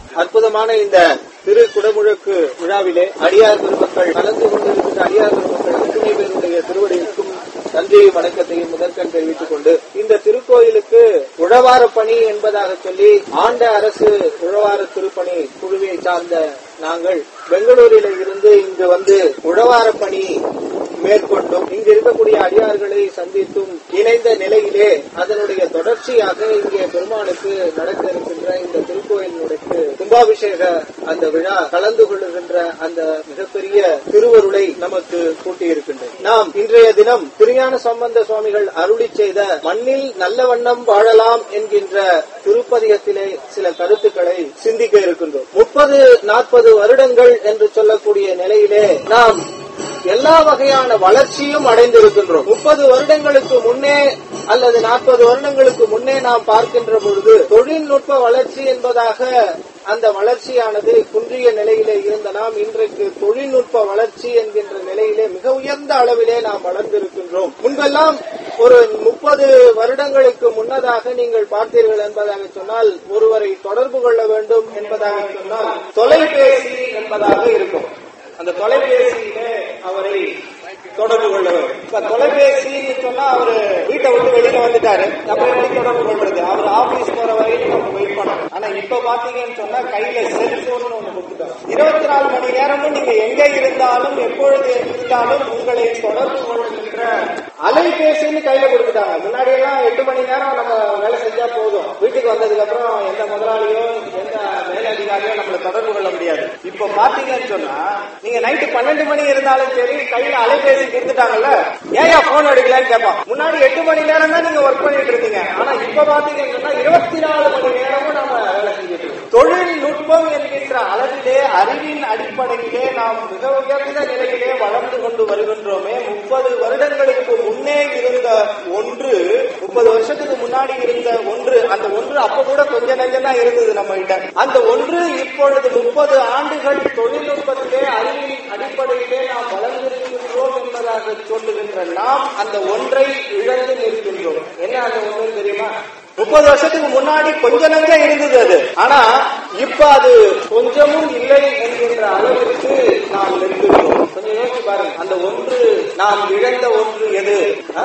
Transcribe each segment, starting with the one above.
அற்புதமான இந்த திரு குடமுழக்கு விழாவிலே அடியார் பெருமக்கள் கலந்து கொண்டிருக்கின்ற அடியார் பெருமக்கள் அத்துணை பேருடைய திருவடிக்கும் நன்றியும் வணக்கத்தையும் முதற்கண் தெரிவித்துக் கொண்டு இந்த திருக்கோயிலுக்கு உழவார பணி என்பதாக சொல்லி ஆண்ட அரசு உழவார திருப்பணி குழுவை சார்ந்த நாங்கள் பெங்களூரில் இருந்து இங்கு வந்து உழவார பணி மேற்கொண்டும் இங்கு இருக்கக்கூடிய அடியார்களை சந்தித்தும் இணைந்த நிலையிலே அதனுடைய தொடர்ச்சியாக இங்கே பெருமானுக்கு நடக்க இருக்கின்ற இந்த திருக்கோயிலினுடைய கும்பாபிஷேக அந்த விழா கலந்து கொள்ளுகின்ற அந்த மிகப்பெரிய திருவருளை நமக்கு கூட்டியிருக்கின்றது நாம் இன்றைய தினம் திருஞான சம்பந்த சுவாமிகள் அருளி செய்த மண்ணில் நல்ல வண்ணம் வாழலாம் என்கின்ற திருப்பதிகத்திலே சில கருத்துக்களை சிந்திக்க இருக்கின்றோம் முப்பது நாற்பது வருடங்கள் என்று சொல்லக்கூடிய நிலையிலே நாம் எல்லா வகையான வளர்ச்சியும் அடைந்திருக்கின்றோம் முப்பது வருடங்களுக்கு முன்னே அல்லது நாற்பது வருடங்களுக்கு முன்னே நாம் பார்க்கின்ற பொழுது தொழில்நுட்ப வளர்ச்சி என்பதாக அந்த வளர்ச்சியானது குன்றிய நிலையிலே இருந்த நாம் இன்றைக்கு தொழில்நுட்ப வளர்ச்சி என்கின்ற நிலையிலே மிக உயர்ந்த அளவிலே நாம் வளர்ந்திருக்கின்றோம் முன்பெல்லாம் ஒரு முப்பது வருடங்களுக்கு முன்னதாக நீங்கள் பார்த்தீர்கள் என்பதாக சொன்னால் ஒருவரை தொடர்பு கொள்ள வேண்டும் என்பதாக சொன்னால் தொலைபேசி என்பதாக இருக்கும் அந்த தொலைபேசியில அவரை தொடர்பு கொள்ள வேண்டும் இப்ப தொலைபேசின்னு சொன்னா அவரு வீட்டை விட்டு வெளியில வந்துட்டாரு நம்ம எப்படி தொடர்பு கொள்றது அவர் ஆபீஸ் போற வரைக்கும் நம்ம வெயிட் பண்ணணும் ஆனா இப்ப பாத்தீங்கன்னு சொன்னா கையில செல்போன் ஒண்ணு கொடுத்துட்டாங்க இருபத்தி நாலு மணி நேரமும் நீங்க எங்க இருந்தாலும் எப்பொழுது இருந்தாலும் உங்களை தொடர்பு கொள்கின்ற அலைபேசின்னு கையில கொடுத்துட்டாங்க முன்னாடி எல்லாம் எட்டு மணி நேரம் நம்ம வேலை செஞ்சா போதும் வீட்டுக்கு வந்ததுக்கு அப்புறம் எந்த முதலாளியோ எந்த மேலதிகாரியோ நம்மளை தொடர்பு கொள்ள முடியாது இப்ப பாத்தீங்கன்னு சொன்னா நீங்க நைட்டு பன்னெண்டு மணி இருந்தாலும் சரி கையில அலைபேசி கொடுத்துட்டாங்கல்ல ஏன் போன் எடுக்கலன்னு கேட்பான் முன்னாடி எட்டு மணி நேரம் தான் நீங்க ஒர்க் பண்ணிட்டு இருந்தீங்க ஆனா இப்ப பாத்தீங்கன்னு சொன்னா இருபத்தி நாலு மணி நேரமும் நம்ம வேலை செஞ்சுட்டு இருக்கோம். தொழில்நுட்பம் என்கின்ற அளவிலே அறிவின் அடிப்படையிலே நாம் மிக உயர்ந்த நிலையிலே வளர்ந்து கொண்டு வருகின்றோமே முப்பது வருடங்களுக்கு முன்னே இருந்த ஒன்று முப்பது வருஷத்துக்கு முன்னாடி இருந்த ஒன்று அந்த ஒன்று அப்ப கூட கொஞ்ச நெஞ்சம் தான் இருந்தது நம்ம கிட்ட அந்த ஒன்று இப்பொழுது முப்பது ஆண்டுகள் தொழில்நுட்பத்திலே அறிவின் அடிப்படையிலே நாம் வளர்ந்திருக்கின்றோம் என்பதாக சொல்லுகின்ற நாம் அந்த ஒன்றை இழந்து நிற்கின்றோம் என்ன அந்த ஒன்று தெரியுமா முப்பது வருஷத்துக்கு முன்னாடி கொஞ்ச நஞ்சம் இருந்தது அது ஆனா இப்ப அது கொஞ்சமும் இல்லை என்கின்ற அளவிற்கு நாம் நிற்கின்றோம் கொஞ்சம் யோசிச்சு பாருங்க அந்த ஒன்று நாம் இழந்த ஒன்று எது ஆ?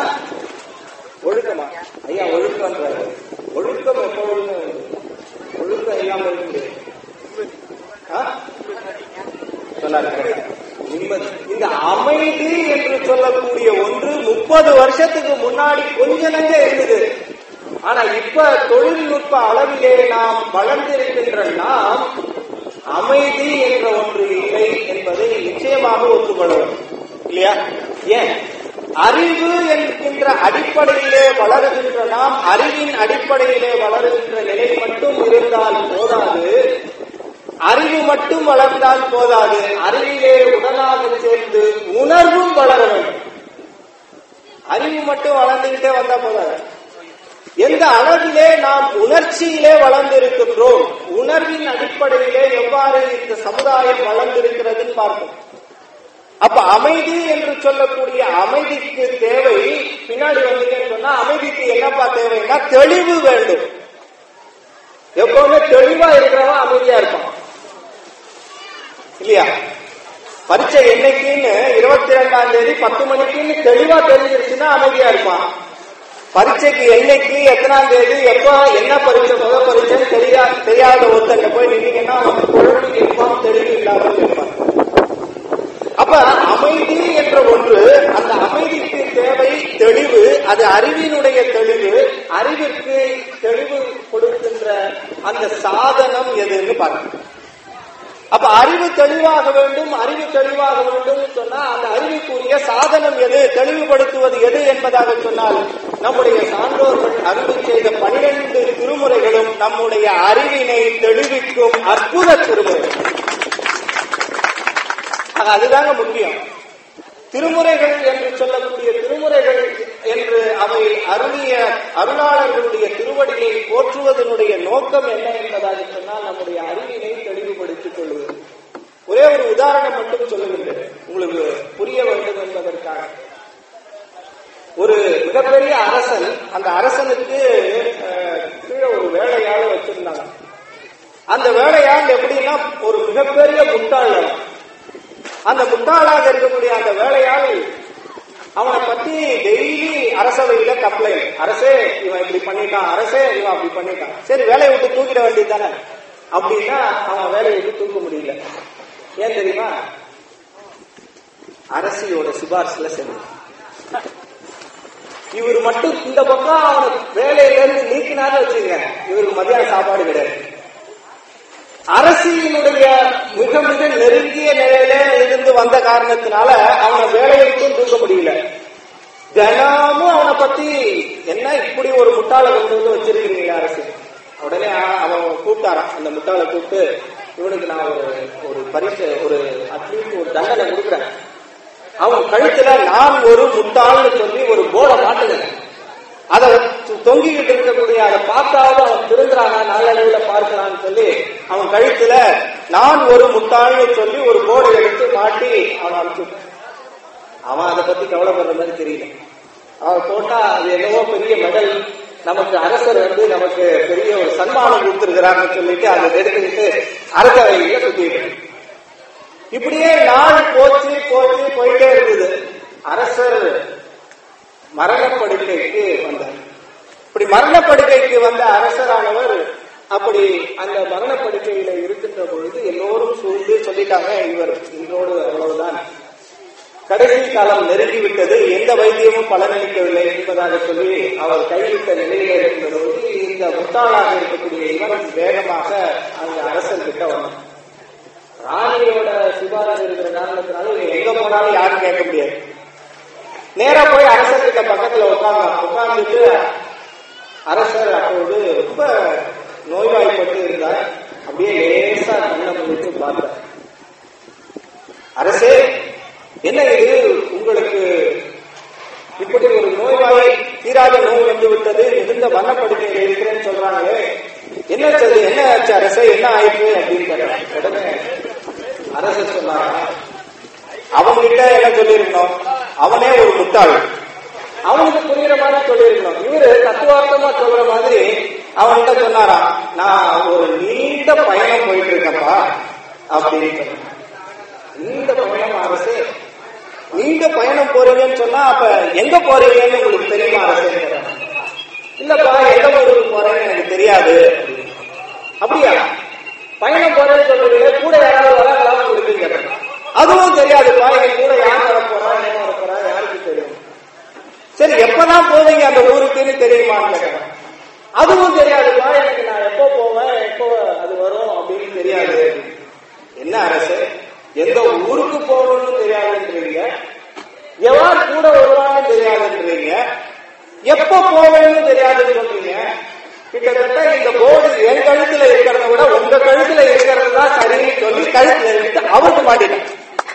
ஒழுக்கமா ஐயா ஒழுக்கம்ன்றாரு ஒழுக்கம் எப்பொழுதுமே ஒழுக்கம் இல்லாம இருக்கு ஆ? சொன்னாரு correct. நிம்மதி இந்த அமைதி என்று சொல்லக்கூடிய ஒன்று முப்பது வருஷத்துக்கு முன்னாடி கொஞ்ச நஞ்ச இருந்தது ஆனா இப்ப தொழில்நுட்ப அளவிலே நாம் வளர்ந்திருக்கின்ற நாம் அமைதி என்ற ஒன்று இல்லை என்பதை நிச்சயமாக ஒத்துக்கொள்ள வேண்டும் இல்லையா ஏன் அறிவு என்கின்ற அடிப்படையிலே வளருகின்ற நாம் அறிவின் அடிப்படையிலே வளருகின்ற நிலை மட்டும் இருந்தால் போதாது அறிவு மட்டும் வளர்ந்தால் போதாது அறிவிலே உடனாக சேர்ந்து உணர்வும் வளர வேண்டும் அறிவு மட்டும் வளர்ந்துகிட்டே வந்தா போதாது எந்த அளவிலே நாம் உணர்ச்சியிலே வளர்ந்திருக்கின்றோம் உணர்வின் அடிப்படையிலே எவ்வாறு இந்த சமுதாயம் வளர்ந்திருக்கிறதுன்னு பார்ப்போம் அப்ப அமைதி என்று சொல்லக்கூடிய அமைதிக்கு தேவை பின்னாடி வந்தீங்கன்னு சொன்னா அமைதிக்கு என்னப்பா தேவைன்னா தெளிவு வேண்டும் எப்பவுமே தெளிவா இருக்கிறவன் அமைதியா இருப்பான் இல்லையா பரீட்சை என்னைக்குன்னு இருபத்தி ரெண்டாம் தேதி பத்து மணிக்குன்னு தெளிவா தெரிஞ்சிருச்சுன்னா அமைதியா இருப்பான் பரீட்சைக்கு என்னைக்கு எத்தனாம் தேதி எப்ப என்ன பரீட்சை முத பரீட்சைன்னு தெரியா தெரியாத ஒருத்தங்க போய் நின்னீங்கன்னா அவன் குழந்தை இருப்பான் தெளிவு இல்லாமல் இருப்பான் அப்ப அமைதி என்ற ஒன்று அந்த அமைதிக்கு தேவை தெளிவு அது அறிவினுடைய தெளிவு அறிவிற்கு தெளிவு கொடுக்கின்ற அந்த சாதனம் எதுன்னு பார்க்கணும் அப்ப அறிவு தெளிவாக வேண்டும் அறிவு தெளிவாக வேண்டும் சொன்னா அந்த அறிவுக்குரிய சாதனம் எது தெளிவுபடுத்துவது எது என்பதாக சொன்னால் நம்முடைய சான்றோர்கள் அருள் செய்த பனிரெண்டு திருமுறைகளும் நம்முடைய அறிவினை தெளிவிக்கும் அற்புத திருமுறைகள் ஆக அதுதாங்க முக்கியம் திருமுறைகள் என்று சொல்லக்கூடிய திருமுறைகள் என்று அவை அருளிய அருளாளர்களுடைய திருவடியை போற்றுவதனுடைய நோக்கம் என்ன என்பதாக சொன்னால் நம்முடைய அறிவினை தெளிவுபடுத்திக் கொள்வது ஒரே ஒரு உதாரணம் மட்டும் சொல்லுகின்றேன் உங்களுக்கு புரிய வேண்டும் என்பதற்காக ஒரு மிகப்பெரிய அரசன் அந்த அரசனுக்கு அஹ், கீழே ஒரு வேலையாள வச்சிருந்தாங்க அந்த வேலையாள் எப்படின்னா ஒரு மிகப்பெரிய முட்டாள் அவன். அந்த முட்டாளாக இருக்கக்கூடிய அந்த வேலையாள் அவனை பத்தி டெய்லி அரசவையில கம்ப்ளைண்ட் அரசே இவன் இப்படி பண்ணிட்டான் அரசே இவன் அப்படி பண்ணிட்டான் சரி வேலையை விட்டு தூக்கிட வேண்டியது தானே அப்படின்னா அவன் வேலையை விட்டு தூக்க முடியல ஏன் தெரியுமா அரசியோட சிபாரிசுல சேர்ந்து இவர் மட்டும் இந்த பக்கம் அவனை வேலையில இருந்து நீக்கினாரு வச்சுங்க இவருக்கு மதியான சாப்பாடு கிடையாது அரசியலுடைய மிக மிக நெருங்கிய நிலையில இருந்து வந்த காரணத்தினால அவனை வேலையை விட்டும் தூக்க முடியல தினமும் அவனை பத்தி என்ன இப்படி ஒரு முட்டாளை கொண்டு வந்து வச்சிருக்கிறீங்க அரசு உடனே அ- அவன் கூப்பிட்டாராம் அந்த முட்டாளை கூப்பிட்டு இவனுக்கு நான் ஒரு ஒரு பரிசு ஒரு அட்லீஸ்ட் ஒரு தண்டனை கொடுக்குறேன் அவன் கழுத்துல நான் ஒரு முட்டாள்னு சொல்லி ஒரு போர்டை மாட்டுங்க அதை தொ- தொங்கிக்கிட்டு இருக்கக்கூடிய அதை பார்த்தாவது அவன் திருந்துறானா நாளடைவுல பார்க்கறான்னு சொல்லி அவன் கழுத்துல நான் ஒரு முட்டாள்னு சொல்லி ஒரு போர்டை எடுத்து மாட்டி அவன் அனுப்பிச்சு அவன் அதை பத்தி கவலைப்படுற மாதிரி தெரியல அவன் போட்டா அது என்னவோ பெரிய மெடல் நமக்கு அரசர் வந்து நமக்கு பெரிய ஒரு சன்மானம் கொடுத்திருக்கிறான்னு சொல்லிட்டு அதை எடுத்துக்கிட்டு அரசவையில சுத்திட்டு இப்படியே நாள் போச்சு போச்சு போயிட்டே இருந்தது அரசர் மரணப்படுக்கைக்கு வந்தார் இப்படி மரணப்படுக்கைக்கு வந்த அரசரானவர் அப்படி அந்த மரணப்படுக்கையில இருக்கின்ற பொழுது எல்லோரும் சூழ்ந்து சொல்லிட்டாங்க இவர் இன்றோடு அவ்வளவுதான் கடைசி காலம் நெருங்கிவிட்டது எந்த வைத்தியமும் பலனளிக்கவில்லை என்பதாக சொல்லி அவர் கைவிட்ட நிலையில இருக்கின்ற பொழுது இந்த முட்டாளாக இருக்கக்கூடிய இவர் வேகமாக அந்த அரசர் கிட்ட வந்தார் ராணியோட சிபாரிசு இருக்கிற காரணத்தினால இவங்க எங்க போனாலும் யாரும் கேட்க முடியாது நேரா போய் அரசர் கிட்ட பக்கத்துல உட்கார்ந்தா உட்கார்ந்துட்டு அரசர் அப்பொழுது ரொம்ப நோய்வாய்ப்பட்டு இருந்தார் அப்படியே லேசா கண்ணை முடித்து பார்த்தார் அரசே என்ன இது உங்களுக்கு இப்படி ஒரு நோய்வாய் தீராத நோய் வந்து விட்டது மிகுந்த மரணப்படுக்கையில் இருக்கிறேன்னு சொல்றாங்களே என்ன சரி என்ன ஆச்சு அரசே என்ன ஆயிற்று அப்படின்னு கேட்டார் உடனே அரசர் சொன்னாரா அவன்கிட்ட என்ன சொல்லியிருக்கணும் அவனே ஒரு முட்டாள் அவனுக்கு புரியுற மாதிரி சொல்லியிருக்கணும் இவரு தத்துவார்த்தமா சொல்ற மாதிரி அவன்கிட்ட சொன்னாராம் நான் ஒரு நீண்ட பயணம் போயிட்டு இருக்கேன்ப்பா அப்படின்னு சொன்னான் நீண்ட பயணம் அரசு நீண்ட பயணம் போறீங்கன்னு சொன்னா அப்ப எங்க போறீங்கன்னு உங்களுக்கு தெரியுமா அரசு இல்லப்பா எந்த ஊருக்கு போறேன்னு எனக்கு தெரியாது அப்படியா பயணம் போறேன்னு சொல்றீங்க கூட யாராவது வராங்களான்னு உங்களுக்கு கேட்டேன் அதுவும் தெரியாதுப்பா எங்க கூட யார் வர போறா என்ன வர போறா யாருக்கு தெரியும் சரி எப்பதான் போவீங்க அந்த ஊருக்குன்னு தெரியுமான்னு கேட்டேன் அதுவும் தெரியாதுப்பா எனக்கு நான் எப்போ போவேன் எப்போ அது வரும் அப்படின்னு தெரியாது என்ன அரசு எந்த ஊருக்கு போகணும்னு தெரியாதுன்றீங்க எவ்வாறு கூட வருவான்னு தெரியாதுன்றீங்க எப்ப போவேன்னு தெரியாதுன்னு சொல்றீங்க கிட்டத்தட்ட இந்த போர்டு என் கழுத்துல இருக்கிறத விட உங்க கழுத்துல இருக்கிறது தான் சரின்னு சொல்லி கழுத்துல இருந்து அவருக்கு மாட்டிட்டேன்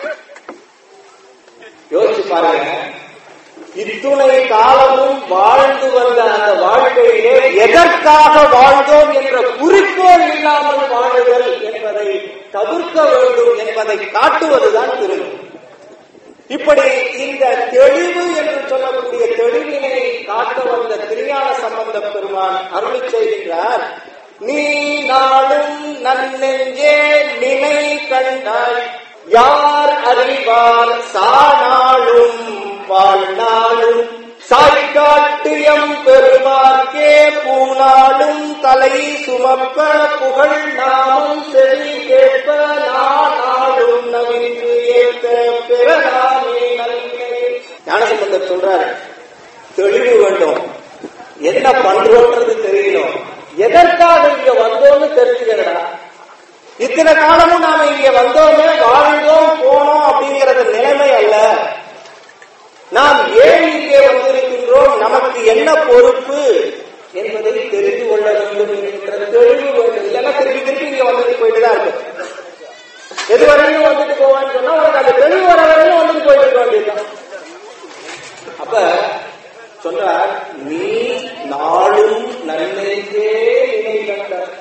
யோசிச்சு பாருங்க இத்துணை காலமும் வாழ்ந்து வந்த அந்த வாழ்க்கையிலே எதற்காக வாழ்ந்தோம் என்ற குறிக்கோள் இல்லாமல் வாழுதல் என்பதை தவிர்க்க வேண்டும் என்பதை காட்டுவதுதான் திருமணம் இப்படி இந்த தெளிவு என்று சொல்லக்கூடிய தெளிவினை காட்ட வந்த திருஞான சம்பந்த பெருமான் அருளி செய்கின்றார் நீ நாளும் நன்னெஞ்சே நினை கண்டாய் யார் அறிவார் சாணாளும் வாழ்நாளும் சாய்காட்டியம் பெருமார்க்கே பூநாளும் தலை சுமப்ப புகழ் நாமம் செவி கேட்ப நாளும் நவின்று ஏற்க பிறநாமே நல்கே ஞானசம்பந்தர் சொல்றாரு தெளிவு வேண்டும் என்ன பண்றோன்றது தெரியணும் எதற்காக இங்க வந்தோம்னு தெரிஞ்சுக்கிறடா இத்தனை காலமும் நாம இங்க வந்தோமே வாழ்ந்தோம் போனோம் அப்படிங்கறது நிலைமை அல்ல நாம் ஏன் இங்கே வந்திருக்கின்றோம் நமக்கு என்ன பொறுப்பு என்பதை தெரிந்து கொள்ள வேண்டும் என்கின்ற தெளிவு வேண்டும் இல்லைன்னா திருப்பி திருப்பி இங்க வந்துட்டு போயிட்டு தான் இருக்கும் எது வரையும் வந்துட்டு போவான்னு சொன்னா உனக்கு அந்த தெளிவு வர வரையும் வந்துட்டு போயிட்டு இருக்க வேண்டியதுதான் அப்ப சொல்றார் நீ நாளும் நன்மைக்கே நினை கண்டார்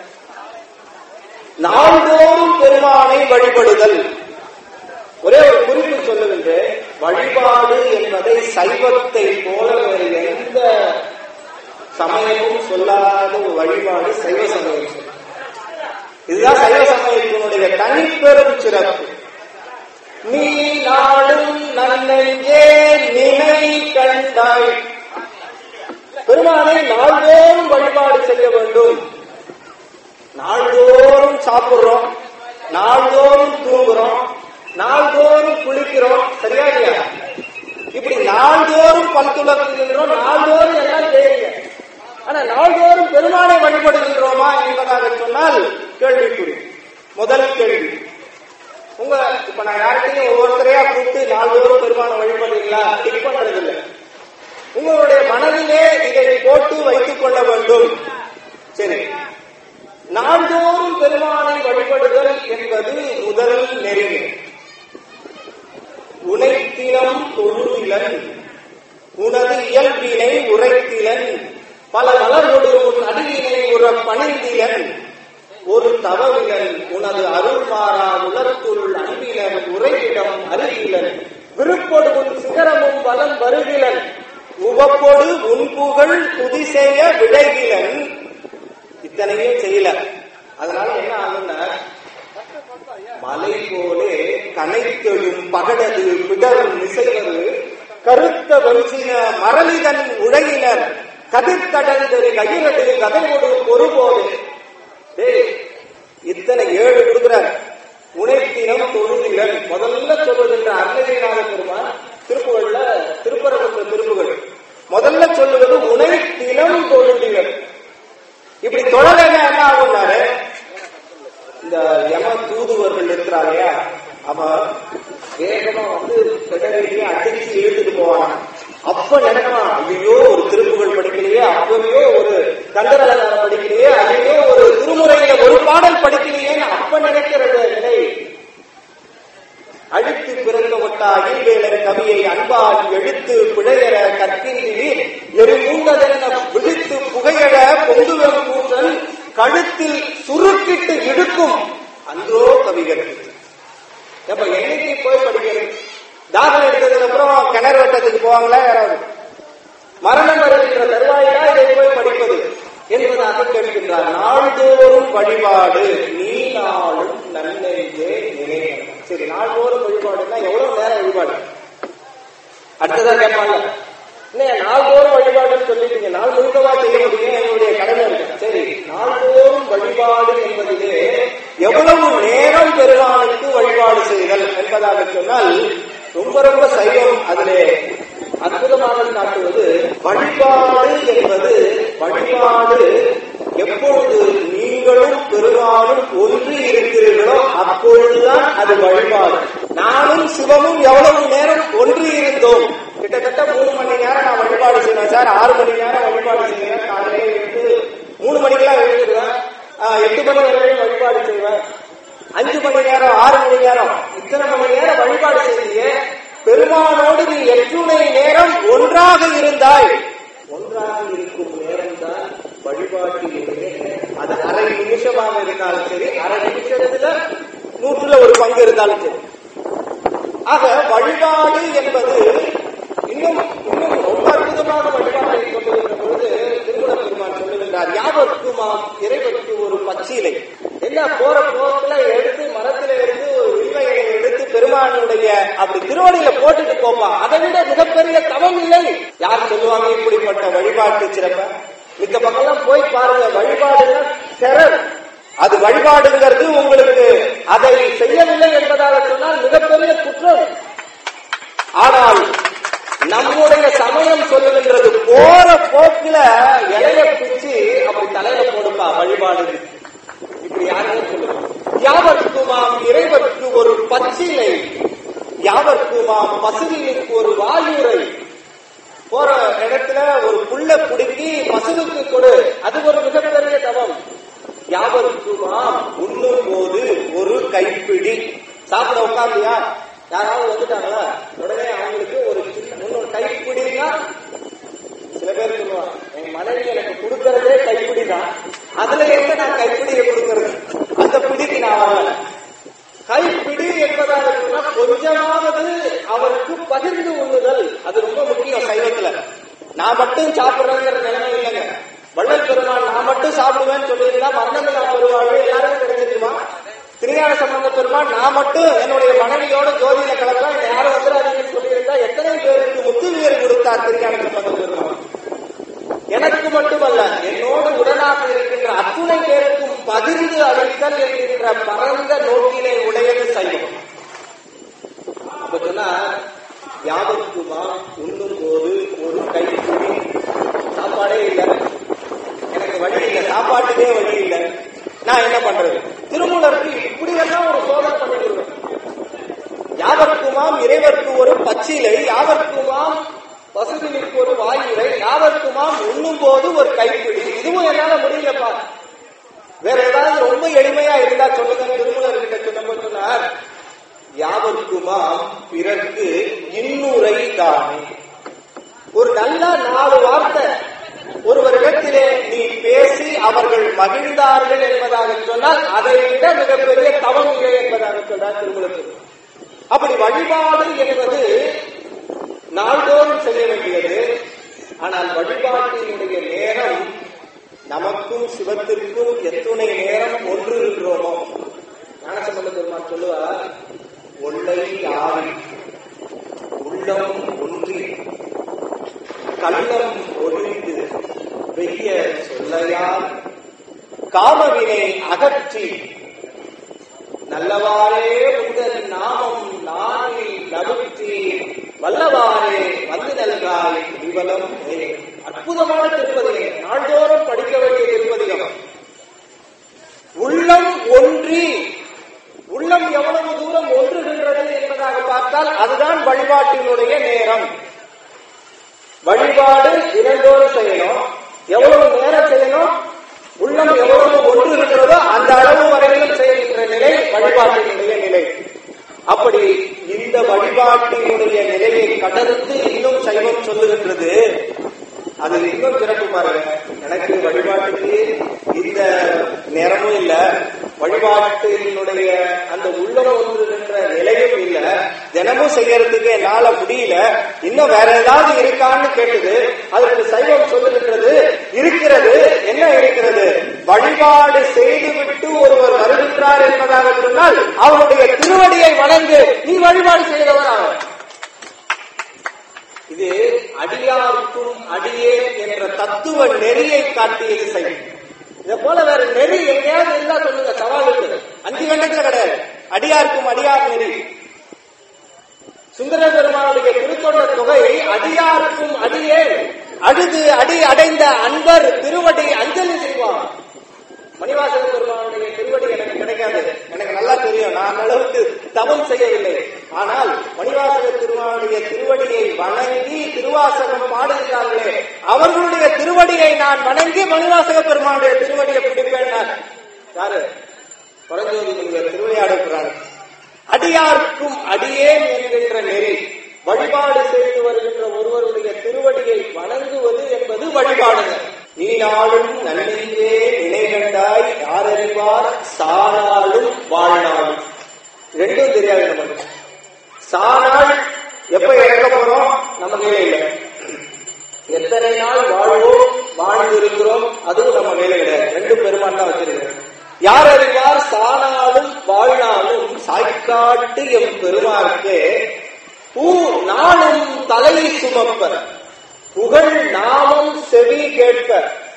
நாள்தோறும் பெருமானை வழிபடுதல் ஒரே ஒரு குறிப்பு சொல்லுகின்றேன் வழிபாடு என்பதை சைவத்தை போல வேறு எந்த சமயமும் சொல்லாத ஒரு வழிபாடு சைவ சமயம் சொல்லும் இதுதான் சைவ சமயத்தினுடைய தனிப்பெரும் சிறப்பு நீ நாடும் நன்னெஞ்சே நினை கண்டாய் பெருமானை நாள்தோறும் வழிபாடு செய்ய வேண்டும் நாள்தோறும் சாப்பிடுறோம் நாள்தோறும் தூங்குறோம் நாள்தோறும் குளிக்கிறோம் சரியா இல்லையா இப்படி நாள்தோறும் பல் துளக்குகின்றோம் நாள்தோறும் எல்லாம் செய்யுங்க ஆனா நாள்தோறும் பெருமானை வழிபடுகின்றோமா என்பதாக சொன்னால் கேள்விக்குறி முதல் கேள்வி உங்க இப்ப நான் யார்கிட்டையும் ஒவ்வொருத்தரையா கூப்பிட்டு நாள்தோறும் பெருமானை வழிபடுறீங்களா டிக் பண்றது இல்லை உங்களுடைய மனதிலே இதை போட்டு வைத்துக் கொள்ள வேண்டும் சரி நாள்தோறும் பெருமானை வழிபடுதல் என்பது முதல் நெறிமை உனைத்தினம் தொழுதிலன் உனது இயல்பினை உரைத்திலன் பல மலர்கொடு உன் அடியினை உற பணிந்திலன் ஒரு தவவிலன் உனது அருள்மாறா உலர்த்துள் அன்பிலன் உரையிடம் அருகிலன் விருப்பொடு உன் சிகரமும் வலம் வருகிலன் உவப்பொடு உன் புகழ் துதி செய்ய விடைகிலன் இத்தனையும் செய்யல அதனால என்ன ஆகும்னா மலை போலே கனைத்தெழும் பகடது பிடரும் இசைவது கருத்த வஞ்சின மரளிதன் உழையினர் கதிர்கடந்தது கையிலது கதையோடு பொறுபோது டேய் இத்தனை ஏழு கொடுக்கிறார் உனைத்தினம் தொழுதிகள் முதல்ல சொல்வதென்ற அருணகிரிநாத பெருமான் திருப்புகள்ல திருப்பரங்குன்ற திருப்புகள் முதல்ல சொல்லுவது உனைத்தினம் தொழுதிகள் இப்படி தொடரங்க என்ன ஆகும்னாரு இந்த யம தூதுவர்கள் இருக்கிறாங்க அவன் வேகமா வந்து பெடரையே அடிச்சு இழுத்துட்டு போவான் அப்ப நினைக்கலாம் ஐயோ ஒரு திருப்புகள் படிக்கலையே அப்பவையோ ஒரு கந்தரலங்காரம் படிக்கலையே ஐயோ ஒரு திருமுறையில ஒரு பாடல் படிக்கலையேன்னு அப்ப நினைக்கிறது நிலை அழித்து பிறந்த ஒட்டா அகில்வேலர் கவியை அன்பால் எழுத்து பிழையற கற்கின்றீர் எரிமூண்டதென்ன விழித்து புகையழ பொங்குவம் கூற்றல் கழுத்தில் சுருக்கிட்டு இழுக்கும் அன்றோ கவிகள் அப்ப என்னைக்கு போய் படிக்கிறது தாகம் எடுத்ததுக்கு அப்புறம் கிணறு வெட்டத்துக்கு போவாங்களா யாராவது மரணம் வருகின்ற தருவாயிலா இதை போய் படிப்பது என்பதாக கேட்கின்றார் நாள்தோறும் வழிபாடு நீ நாளும் நன்னெஞ்சே நினைவு சரி நாள்தோறும் வழிபாடுன்னா எவ்வளவு நேரம் வழிபாடு அடுத்ததா கேட்பாங்க இல்லையா நாள்தோறும் வழிபாடுன்னு சொல்லிட்டீங்க நாள் முழுக்கவா செய்ய முடியும் என்னுடைய கடமை இருக்கு சரி நாள்தோறும் வழிபாடு என்பதிலே எவ்வளவு நேரம் பெருமானுக்கு வழிபாடு செய்தல் என்பதாக சொன்னால் ரொம்ப ரொம்ப சைவம் அதிலே அற்புதமாக காட்டுவது வழிபாடு என்பது வழிபாடு எப்பொழுது நீங்களும் பெருமாளும் ஒன்று இருக்கிறீர்களோ அப்பொழுதுதான் அது வழிபாடு நானும் சிவமும் எவ்வளவு நேரம் ஒன்று இருந்தோம் கிட்டத்தட்ட மூணு மணி நேரம் நான் வழிபாடு செய்வேன் சார் ஆறு மணி நேரம் வழிபாடு செய்வேன் காலையில எழுந்து மூணு மணிக்கெல்லாம் எழுந்துருவேன் ஆஹ், எட்டு மணி வரையும் வழிபாடு செய்வேன் அஞ்சு மணி நேரம் ஆறு மணி நேரம் இத்தனை மணி நேரம் வழிபாடு செய்தியே பெருமானோடு நீ எட்டுணை நேரம் ஒன்றாக இருந்தாய் ஒன்றாக இருக்கும் நேரம் தான் வழிபாட்டிலேயே அது அரை நிமிஷமாக இருந்தாலும் சரி அரை நிமிஷத்துல நூற்றுல ஒரு பங்கு இருந்தாலும் சரி ஆக வழிபாடு என்பது இன்னும் இன்னும் ரொம்ப அற்புதமான வழிபாட்டை கொண்டிருக்கிற பொழுது திருமண பெருமான் சொல்லுகின்றார் யாவர்க்குமாம் இறைவனுக்கு ஒரு பச்சிலை என்ன போற போக்குல எடுத்து மரத்துல இருந்து ஒரு வில்லையை எடுத்து பெருமானுடைய அப்படி திருவடியில போட்டுட்டு போப்பா அதை விட மிகப்பெரிய தவம் இல்லை யார் சொல்லுவாங்க இப்படிப்பட்ட வழிபாட்டு சிறப்ப மித்த பக்கம்லாம் போய் பாருங்க வழிபாடுன்னா terror. அது வழிபாடுங்கிறது உங்களுக்கு அதை செய்யவில்லை என்பதாக சொன்னால் மிகப்பெரிய குற்றம் ஆனால் நம்முடைய சமயம் சொல்லுகின்றது போற போக்குல இலைய பிச்சு அப்படி தலையில போடுப்பா வழிபாடு இப்படி யாருமே சொல்லுவாங்க யாவர்க்குமாம் இறைவருக்கு ஒரு பச்சிலை யாவர்க்குமாம் பசுவினுக்கு ஒரு வாயுரை போற இடத்துல ஒரு புல்ல குடுக்கி பசுவுக்கு கொடு அது ஒரு மிகப்பெரிய தவம் யாவருக்குமாம் உண்ணும் போது ஒரு கைப்பிடி சாப்பிட உட்கார்ந்தியா யாராவது வந்துட்டாங்களா உடனே அவங்களுக்கு ஒரு சின்ன இன்னொரு கைப்பிடினா சில பேர் சொல்லுவாங்க என் மனைவி எனக்கு கொடுக்கறதே கைப்பிடி தான் அதுல எங்க நான் கைப்பிடியை கொடுக்கறது அந்த பிடிக்கு நான் வரல கைப்பிடி என்பதாக சொன்னா கொஞ்சமாவது அவருக்கு பகிர்ந்து உண்ணுதல் அது ரொம்ப முக்கியம் சைவத்துல நான் மட்டும் சாப்பிடுறேங்கிற நிலைமை இல்லைங்க வள்ளல் பெருமான் நான் மட்டும் சாப்பிடுவேன்னு சொல்லியிருந்தா மரணமில்லா பெருவாழ்வு எல்லாருக்கும் கிடைச்சிருமா திருஞான சம்பந்த பெருமான் நான் மட்டும் என்னுடைய மனைவியோட ஜோதியில கலக்கலாம் என்னை யாரும் வந்துடாதீங்கன்னு சொல்லியிருந்தா எத்தனை பேருக்கு முத்துவியர் கொடுத்தார் திருஞான சம்பந்த பெருமான் எனக்கு மட்டுமல்ல என்னோடு உடனாக இருக்கின்ற அத்துணை பேருக்கும் பகிர்ந்து அளித்தல் என்கின்ற பரந்த நோக்கினை உடையது சைவம் அப்ப சொன்னா யாவருக்குமா உண்ணும் போது ஒரு கை துணி சாப்பாடே இல்லை எனக்கு வழி இல்லை சாப்பாட்டுக்கே வழி இல்லை நான் என்ன பண்றது திருமூலருக்கு இப்படி எல்லாம் ஒரு சோதனை பண்ணிடுவேன் யாவர்க்குமாம் இறைவர்க்கு ஒரு பச்சிலை யாவர்க்குமாம் பசுவினுக்கு ஒரு வாயுரை யாவர்க்குமாம் உண்ணும் போது ஒரு கைப்பிடி இதுவும் என்னால முடியலப்பா வேற ஏதாவது ரொம்ப எளிமையா இருந்தா சொல்லுங்க திருமூலர் கிட்ட சொன்னப்ப சொன்னார் யாவர்க்குமாம் பிறர்க்கு இன்னுரை தானே ஒரு நல்ல நாலு வார்த்தை ஒருவரிடத்திலே நீ பேசி அவர்கள் மகிழ்ந்தார்கள் என்பதாக சொன்னால் அதை விட மிகப்பெரிய தவம் இல்லை என்பதாக சொன்னார் திருமணத்தில் அப்படி வழிபாடு என்பது நாள்தோறும் செய்ய வேண்டியது ஆனால் வழிபாட்டினுடைய நேரம் நமக்கும் சிவத்திற்கும் எத்துணை நேரம் ஒன்று இருக்கிறோமோ ஞானசம்பந்த பெருமான் சொல்லுவார் ஒன்றை யாரி உள்ளம் ஒன்றி கள்ளம் ஒழிந்து வெய்ய சொல்லையால் காமவினை அகற்றி நல்லவாறே உங்கள் நாமம் நாளை நபுத்தி வல்லவாறே வந்து நல்காய் விவலம் அற்புதமான திருப்பதிகம் நாள்தோறும் படிக்க வேண்டிய திருப்பதிகம் உள்ளம் ஒன்றி உள்ளம் எவ்வளவு தூரம் ஒன்றுகின்றது என்பதாக பார்த்தால் அதுதான் வழிபாட்டினுடைய நேரம் வழிபாடு இரண்டோடு செய்யணும் எவ்வளவு நேரம் செய்யணும் உள்ளம் எவ்வளவு ஒன்று இருக்கிறதோ அந்த அளவு வரையிலும் செய்கின்ற நிலை வழிபாட்டினுடைய நிலை அப்படி இந்த வழிபாட்டினுடைய நிலையை கடந்து இன்னும் சைவம் சொல்லுகின்றது அது இன்னும் சிறப்பு பாருங்க எனக்கு வழிபாட்டுக்கு இந்த நேரமும் இல்ல வழிபாட்டினுடைய அந்த உள்ளம் ஒன்றுகின்ற நிலையும் இல்ல தினமும் செய்யறதுக்கு என்னால முடியல இன்னும் வேற ஏதாவது இருக்கான்னு கேட்டது அதற்கு சைவம் சொல்லுகின்றது இருக்கிறது என்ன இருக்கிறது வழிபாடு செய்துவிட்டு ஒருவர் வருகின்றார் என்பதாக சொன்னால் அவருடைய திருவடியை வணங்கு நீ வழிபாடு செய்தவர் அவர் இது அடியாருக்கும் அடியே என்ற தத்துவ நெறியை காட்டியது செய்யும் இத போல வேற நெறி எங்கேயாவது இருந்தா சொல்லுங்க சவால் இருக்கு அஞ்சு கண்டத்துல கிடையாது அடியாருக்கும் அடியார் நெறி சுந்தர பெருமானுடைய திருத்தொண்ட தொகை அடியாருக்கும் அடியே அழுது அடி அடைந்த அன்பர் திருவடி அஞ்சலி செய்வார் மணிவாசக பெருமானுடைய திருவடி எனக்கு கிடைக்காது எனக்கு நல்லா தெரியும் நான் அந்த அளவுக்கு தவம் செய்யவில்லை ஆனால் மணிவாசக திருமானுடைய திருவடியை வணங்கி திருவாசகம் பாடுகிறார்களே அவர்களுடைய திருவடியை நான் வணங்கி மணிவாசக பெருமானுடைய திருவடியை பிடிப்பேன் நான் யாரு பரஞ்சோதி முனிவர் திருவிளையாடுகிறார் அடியாருக்கும் அடியேன் என்கின்ற நெறி வழிபாடு செய்து வருகின்ற ஒருவருடைய திருவடியை வணங்குவது என்பது வழிபாடுகள் நீனாளும் நன்மையே நினைகண்டாய் யாரறிவார் சாராளும் வாழ்நாளும் ரெண்டும் தெரியாது நமக்கு சாநாள் எப்ப இறக்க போறோம் நம்ம கையில இல்லை எத்தனை நாள் வாழ்வோம் வாழ்ந்து இருக்கிறோம் அதுவும் நம்ம கையில கிடையாது ரெண்டும் பெருமான் தான் வச்சிருக்கிறேன் யார் அறிவார் சானாலும் வாழ்நாளும் சாய்க்காட்டு எம் பெருமார்க்கே பூ நாளும் தலை சுமப்ப புகழ் நாமம் செவி கேட்ப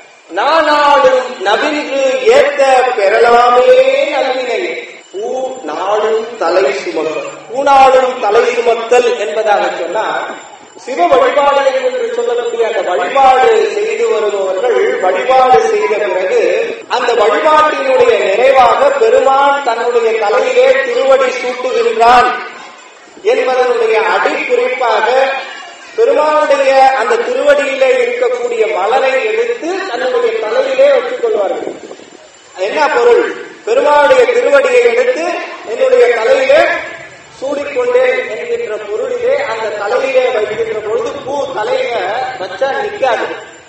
நானாளும் நவின்று ஏத்த பெறலாமே நல்வினை பூ நாளும் தலை சுமப்ப பூநாளும் தலை சுமத்தல் என்பதாக சொன்னா சிவ வழிபாடு என்று சொல்லக்கூடிய அந்த வழிபாடு செய்து வருபவர்கள் வழிபாடு செய்த பிறகு அந்த வழிபாட்டினுடைய நிறைவாக பெருமான் தன்னுடைய தலையிலே திருவடி சூட்டுகின்றான் என்பதனுடைய அடிக்குறிப்பாக பெருமானுடைய அந்த திருவடியிலே இருக்கக்கூடிய மலரை எடுத்து தன்னுடைய தலையிலே வச்சுக் கொள்வார்கள் என்ன பொருள் பெருமானுடைய திருவடியை எடுத்து என்னுடைய தலையிலே சூடிக்கொண்டேன் என்கின்ற பொருளிலே அந்த தலையிலே வைக்கின்ற பொழுது பூ தலையில வச்சா நிக்காது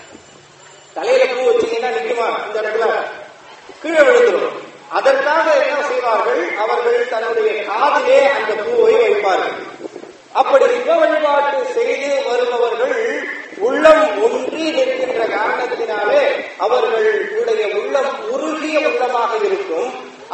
தலையில பூ வச்சீங்கன்னா நிக்குமா இந்த இடத்துல கீழே விழுந்துடும் அதற்காக என்ன செய்வார்கள் அவர்கள் தன்னுடைய காதிலே அந்த பூவை வைப்பார்கள் அப்படி சிவ வழிபாட்டு செய்து வருபவர்கள் உள்ளம் ஒன்றி நிற்கின்ற காரணத்தினாலே அவர்களுடைய உள்ளம் உருகிய உள்ளமாக இருக்கும் அப்படி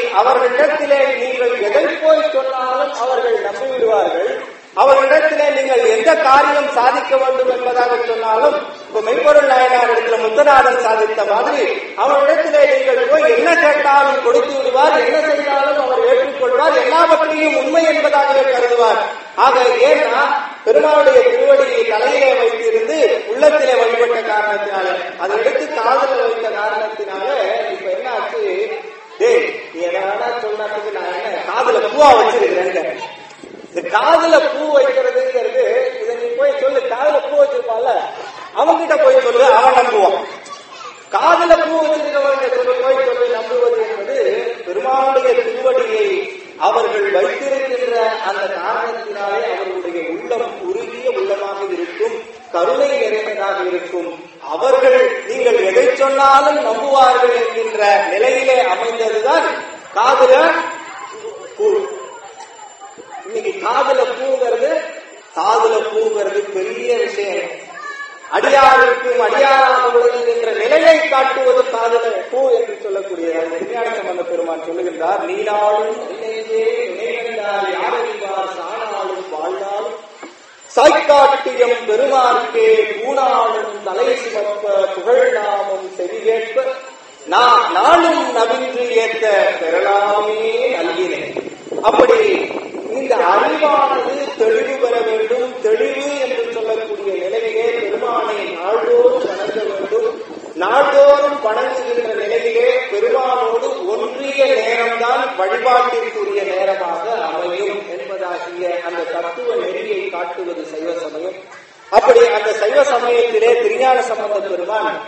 அவர்களிடத்திலே நீங்கள் எதை போய் சொன்னாலும் அவர்கள் நம்பிவிடுவார்கள் அவர்களிடத்திலே நீங்கள் எந்த காரியம் சாதிக்க வேண்டும் என்பதாக சொன்னாலும் இப்ப மெய்ப்பொருள் நாயனார் இடத்துல முத்தநாதன் சாதித்த மாதிரி அவரிடத்திலே நீங்கள் போய் என்ன கேட்டாலும் கொடுத்து விடுவார் என்ன செய்தாலும் அவர் ஏற்றுக்கொள்வார் எல்லாவற்றையும் உண்மை என்பதாகவே கருதுவார் ஆக ஏன்னா பெருமாளுடைய திருவடியை தலையிலே வைத்திருந்து உள்ளத்திலே வழிபட்ட காரணத்தினாலே அதை எடுத்து காதல வைத்த காரணத்தினாலே இப்ப என்ன ஆச்சு டேய் நீ என்ன வேணா சொன்னதுக்கு நான் என்ன காதுல பூவா வச்சிருக்கிறேன் இந்த காதுல பூ வைக்கிறதுங்கிறது இதை நீ போய் சொல்லு காதுல பூ வச்சிருப்பான்ல அவன்கிட்ட போய் சொல்லு அவன் நம்புவான் காதுல பூ வச்சிருக்கவங்க சொல்லு போய் சொல்லி நம்புவது என்பது பெருமாளுடைய திருவடியை அவர்கள் வைத்திருக்கின்ற அந்த காரணத்தினாலே அவர்களுடைய உள்ளம் உருகிய உள்ளமாக இருக்கும் கருணை நிறைந்ததாக இருக்கும் அவர்கள் நீங்கள் எதை சொன்னாலும் நம்புவார்கள் என்கின்ற நிலையிலே அமைந்ததுதான் காதுல பூ இன்னைக்கு காதுல பூங்கிறது காதுல பூங்கிறது பெரிய விஷயம் அடியாருக்கும் அடியாரானவர்கள் என்ற நிலையை காட்டுவது காதல பூ என்று சொல்லக்கூடிய விஞ்ஞான சம்பந்த பெருமான் சொல்லுகின்றார் நீனாலும் நினைவே நினைவென்றால் யாரறிவார் சாணாலும் வாழ்ந்தாலும் சாய்க்காட்டியம் பெருமார்க்கே பூணாலும் தலை சிவப்ப புகழ் நாமம் செவிகேற்ப நான் நாளும் நவின்று ஏத்த பெறலாமே நல்கினேன் அப்படி இந்த அறிவானது தெளிவு பெற வேண்டும் தெளிவு என்று சொல்லக்கூடிய நிலையிலே பெருமானை நாள்தோறும் வணங்க வேண்டும் நாள்தோறும் வணங்குகின்ற நிலையிலே பெருமானோடு ஒன்றிய நேரம்தான் வழிபாட்டிற்குரிய நேரமாக அமையும் என்பதாகிய அந்த தத்துவ நெறியை காட்டுவது சைவ சமயம் அப்படி அந்த சைவ சமயத்திலே திருஞான சம்பந்த பெருமான்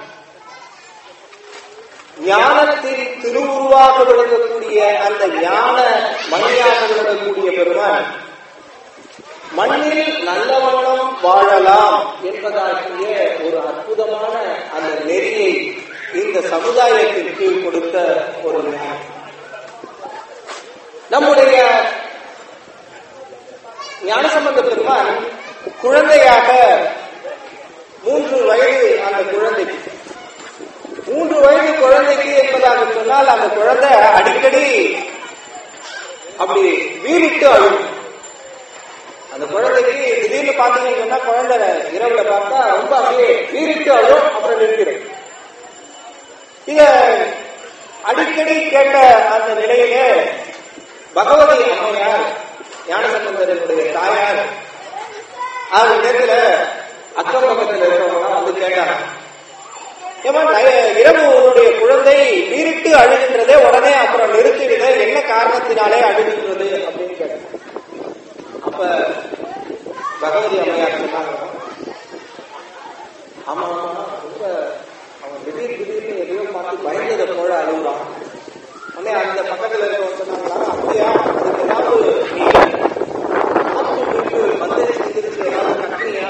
ஞானத்தின் திருவுருவாக விளங்கக்கூடிய அந்த ஞான மணியாக விளங்கக்கூடிய பெருமான் மண்ணில் நல்லவண்ணம் வாழலாம் என்பதாகிய ஒரு அற்புதமான அந்த நெறியை இந்த சமுதாயத்திற்கு கொடுத்த ஒரு ஞானம் நம்முடைய ஞானசம்பந்த பெருமான் குழந்தையாக மூன்று வயது அந்த குழந்தைக்கு மூன்று வயது குழந்தைக்கு என்பதாக சொன்னால் அந்த குழந்தை அடிக்கடி அப்படி வீறிட்டு அழும் அந்த குழந்தைக்கு திடீர்னு பாத்தீங்கன்னு சொன்னா குழந்தை இரவுல பார்த்தா ரொம்ப அப்படியே வீறிட்டு அழும் அப்புறம் நிற்கிறோம் இங்க அடிக்கடி கேட்ட அந்த நிலையிலே பகவதி அம்மையார் ஞானசம்பந்தருடைய தாயார் அந்த நேரத்துல அக்கம் பக்கத்துல இருக்கிறவங்க வந்து கேட்டாங்க ஏமா நய- இரவு உன்னுடைய குழந்தை வீறிட்டு அழுகின்றதே உடனே அப்புறம் நிறுத்திடுத என்ன காரணத்தினாலே அழுகின்றது அப்படின்னு கேட்டாங்க அப்ப பகவதி அம்மையார் சொன்னாங்க ஆமா ஆமா, ரொம்ப அவன் திடீர் திடீர்னு எதையோ பார்த்து பயந்ததை போல அழுகுறான் உடனே அந்த பக்கத்துல இருக்கவங்க சொன்னாங்களா அப்படியா அதுக்கு ஏதாவது நீ ஆப்பு விட்டு மந்திரி செஞ்சிருக்கு ஏதாவது கட்டினியா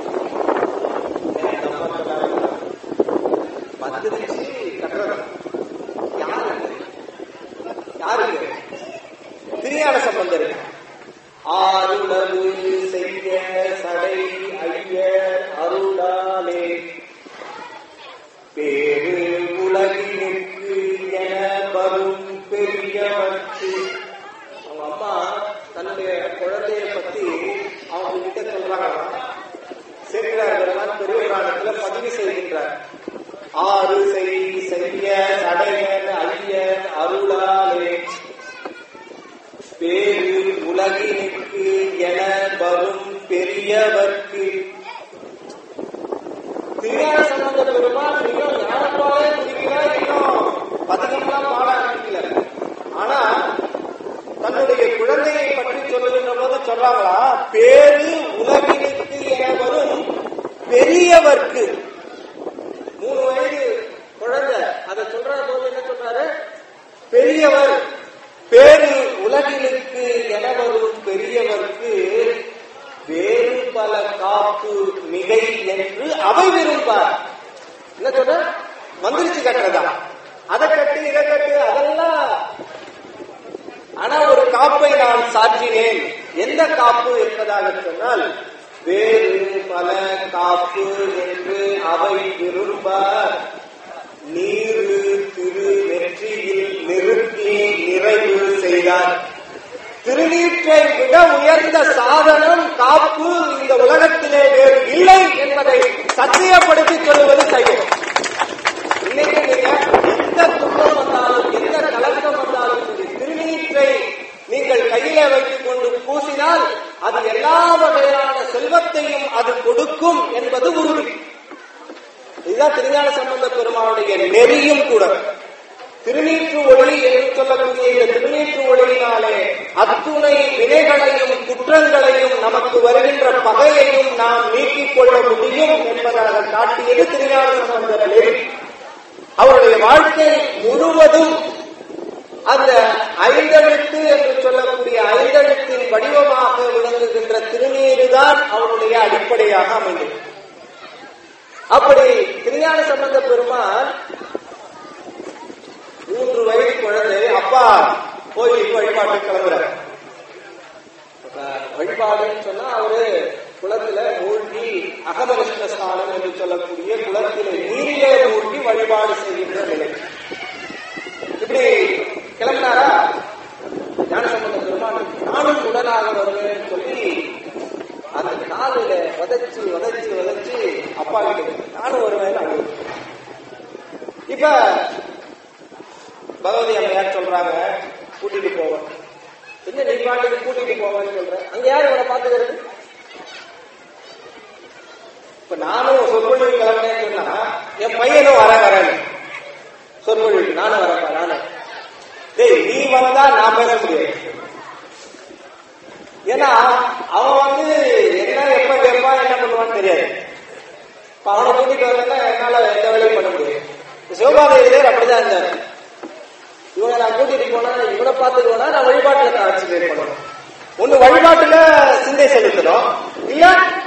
என் அம்மா சொன்னாங்க மந்திரிச்சு கட்டுறது யாருக்கு யாருக்கு திருஞான சம்பந்தர் ஆருளவு செய்ய சடை ஐய அருளாலே பேரு உலகிற்கு என வரும் பெரியவர்க்கு அவங்க அம்மா தன்னுடைய குழந்தைய பத்தி அவங்க கிட்ட சொல்றாங்க சேர்க்கிறார்கள் பெரிய புராணத்துல பதிவு செய்கின்றார் ஆறு செய் செய்ய சடையன் ஐயன் அருளாலே பேரு உலகினுக்கு என வரும் பெரியவர்க்கு திருஞான சம்பந்த பெருமான் இன்னும் ஞானப்பாலே குடிக்கிறார் இன்னும் பதினெல்லாம் பாட ஆரம்பிக்கல ஆனா தன்னுடைய குழந்தையை பற்றி சொல்லுகின்ற போது சொல்றாங்களா பேரு உலகினுக்கு என வரும் பெரியவர்க்கு மூணு வயது குழந்தை அதை சொல்ற போது என்ன சொல்றாரு பெரியவர் பேரு உலகினுக்கு என வரும் பெரியவர்க்கு வேறு பல காப்பு மிகை என்று அவை விரும்பார் என்ன சொல்ற மந்திரிச்சு கட்டுறதா அதை கட்டு இதை கட்டு அதெல்லாம் ஆனா ஒரு காப்பை நான் சாற்றினேன் எந்த காப்பு என்பதாக சொன்னால் வேறு பல காப்பு என்று அவை விரும்ப நீரு திரு நெற்றியில் நிறுத்தி நிறைவு நெறிதான் திருநீற்றை விட உயர்ந்த சாதனம் காப்பு இந்த உலகத்திலே வேறு இல்லை என்பதை சத்தியப்படுத்தி சொல்லுவது சைவம் இன்னைக்கு நீங்க எந்த துன்பம் வந்தாலும் எந்த கலக்கம் வந்தாலும் சரி திருநீற்றை நீங்கள் கையில வைத்துக் கொண்டு பூசினால் அது எல்லா வகையான செல்வத்தையும் அது கொடுக்கும் என்பது உறுதி இதுதான் திருஞான சம்பந்த பெருமானுடைய நெறியும் கூட திருநீற்று ஒளி என்று சொல்லக்கூடிய இந்த திருநீற்று ஒளியினாலே அத்துணை வினைகளையும் குற்றங்களையும் நமக்கு வருகின்ற பகையையும் நாம் நீக்கிக் கொள்ள முடியும் என்பதாக காட்டியது திருஞான சம்பந்த நெறி அவருடைய வாழ்க்கை முழுவதும் அந்த ஐந்தெழுத்து என்று சொல்லக்கூடிய ஐந்தெழுத்தின் வடிவமாக விளங்குகின்ற திருநீரு தான் அவருடைய அடிப்படையாக அமைந்தது அப்படி திருஞான சம்பந்த பெருமான் மூன்று வயது குழந்தை அப்பா கோயில் வழிபாட்டு கிளம்புறார் அப்ப வழிபாடுன்னு சொன்னா அவரு குளத்துல மூழ்கி அகமகிருஷ்ண ஸ்நானம் என்று சொல்லக்கூடிய குளத்திலே நீரிலே மூழ்கி வழிபாடு செய்கின்ற நிலை இப்படி கிளம்பினாரா ஞானசம்பந்த பெருமான் நானும் உடனாக வருவேன் சொல்லி அந்த காலில வதச்சு வதச்சு வதச்சு அப்பா கிட்ட நானும் வருவேன் அழுது. இப்ப பகவதி அம்மையார் சொல்றாங்க கூட்டிட்டு போவேன் என்ன நீ பாட்டுக்கு கூட்டிட்டு போவேன்னு சொல்ற அங்க யார் இவனை பாத்துக்கிறது இப்ப நானும் சொற்பொழிவு கிளம்பினேன்னு சொன்னா என் பையனும் வர வரேன் சொற்பொழிவு நானும் வரப்பா நானும் டேய் நீ வந்தா நான் பேச முடியாது ஏன்னா அவன் வந்து என்ன எப்ப கேட்பான் என்ன பண்ணுவான்னு தெரியாது இப்ப அவனை கூட்டிட்டு வரலன்னா என்னால எந்த வேலையும் பண்ண முடியாது சிவபாதையிலேயே அப்படிதான் இருந்தாரு இவனை நான் கூட்டிட்டு போனா இவனை பார்த்துக்குவேனா நான் வழிபாட்டுல நான் கான்சென்ட்ரேட் பண்ணணும் ஒண்ணு வழிபாட்டுல சிந்தை செலுத்தணும் இல்ல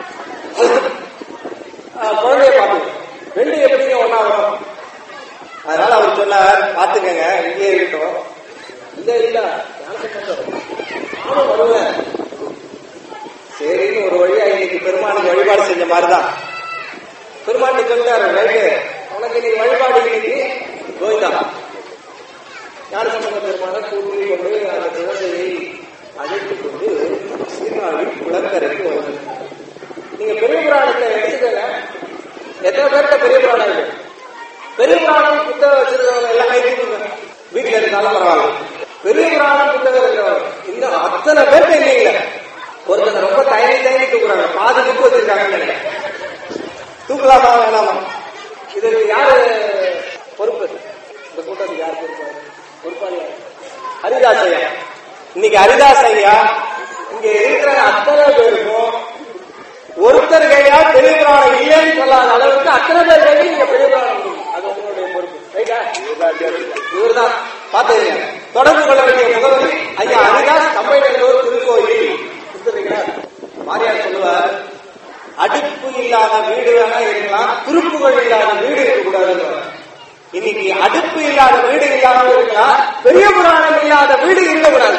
ஆஹ், குழந்தைய பார்க்கணும் ரெண்டு எப்படிங்க ஒன்னா வரும் அதனால அவர் சொன்னார் பாத்துக்கங்க இங்கே இருக்கட்டும் இல்ல இல்ல நானும் வருவேன் சரின்னு ஒரு வழியா இன்னைக்கு பெருமானுக்கு வழிபாடு செஞ்ச மாதிரிதான் பெருமான் சொல்லிட்டாரு ரைட்டு உனக்கு நீ வழிபாடு இன்னைக்கு கோவிந்தா ஞானசம்பந்த பெருமான கூட்டி கொண்டு அந்த குழந்தையை அழைத்துக் கொண்டு சீர்காழி குளக்கரைக்கு வருது நீங்க பெரிய புராணத்தை எடுத்துக்கல எத்தனை பேர்கிட்ட பெரிய புராணம் இருக்கு பெரிய புராணம் புத்தகம் வச்சிருக்கவங்க எல்லாம் கைத்துக்குங்க வீட்டுல இருந்தாலும் பரவாயில்ல பெரிய புராணம் புத்தகம் இருக்கிறவங்க இன்னும் அத்தனை பேர்கிட்ட இல்லைங்கள ஒருத்தங்க ரொம்ப தயங்கி தயங்கி தூக்குறாங்க பாதி புக்கு வச்சிருக்காங்கன்னு நினைக்கிறேன். தூக்கலாமா வேணாமா இதுக்கு யாரு பொறுப்பு இந்த கூட்டத்துக்கு யார் பொறுப்பு பொறுப்பாளி யாரு? ஹரிதாஸ் ஐயா இன்னைக்கு ஹரிதாஸ் ஐயா இங்க இருக்கிற அத்தனை பேருக்கும் ஒருத்தர் கையா பெரிய புராணம் இல்லைன்னு சொல்லாத அளவுக்கு அத்தனை பேர் கையில் நீங்க பெரிய புராணம் இருக்கு. அது உங்களுடைய பொறுப்பு ரைட்டா இவர்தான் பாத்துக்கங்க தொடர்பு கொள்ள வேண்டிய முகவரி ஐயா ஹரிதாஸ் கம்பைநல்லூர் திருக்கோயில் கொடுத்துருக்கீங்களா மாரியார் சொல்லுவார் அடுப்பு இல்லாத வீடு வேணா இருக்கலாம் துருப்புகள் இல்லாத வீடு இருக்கக்கூடாதுன்னு இன்னைக்கு அடுப்பு இல்லாத வீடு இல்லாம இருக்கலாம் பெரிய புராணம் இல்லாத வீடு இருக்கக்கூடாது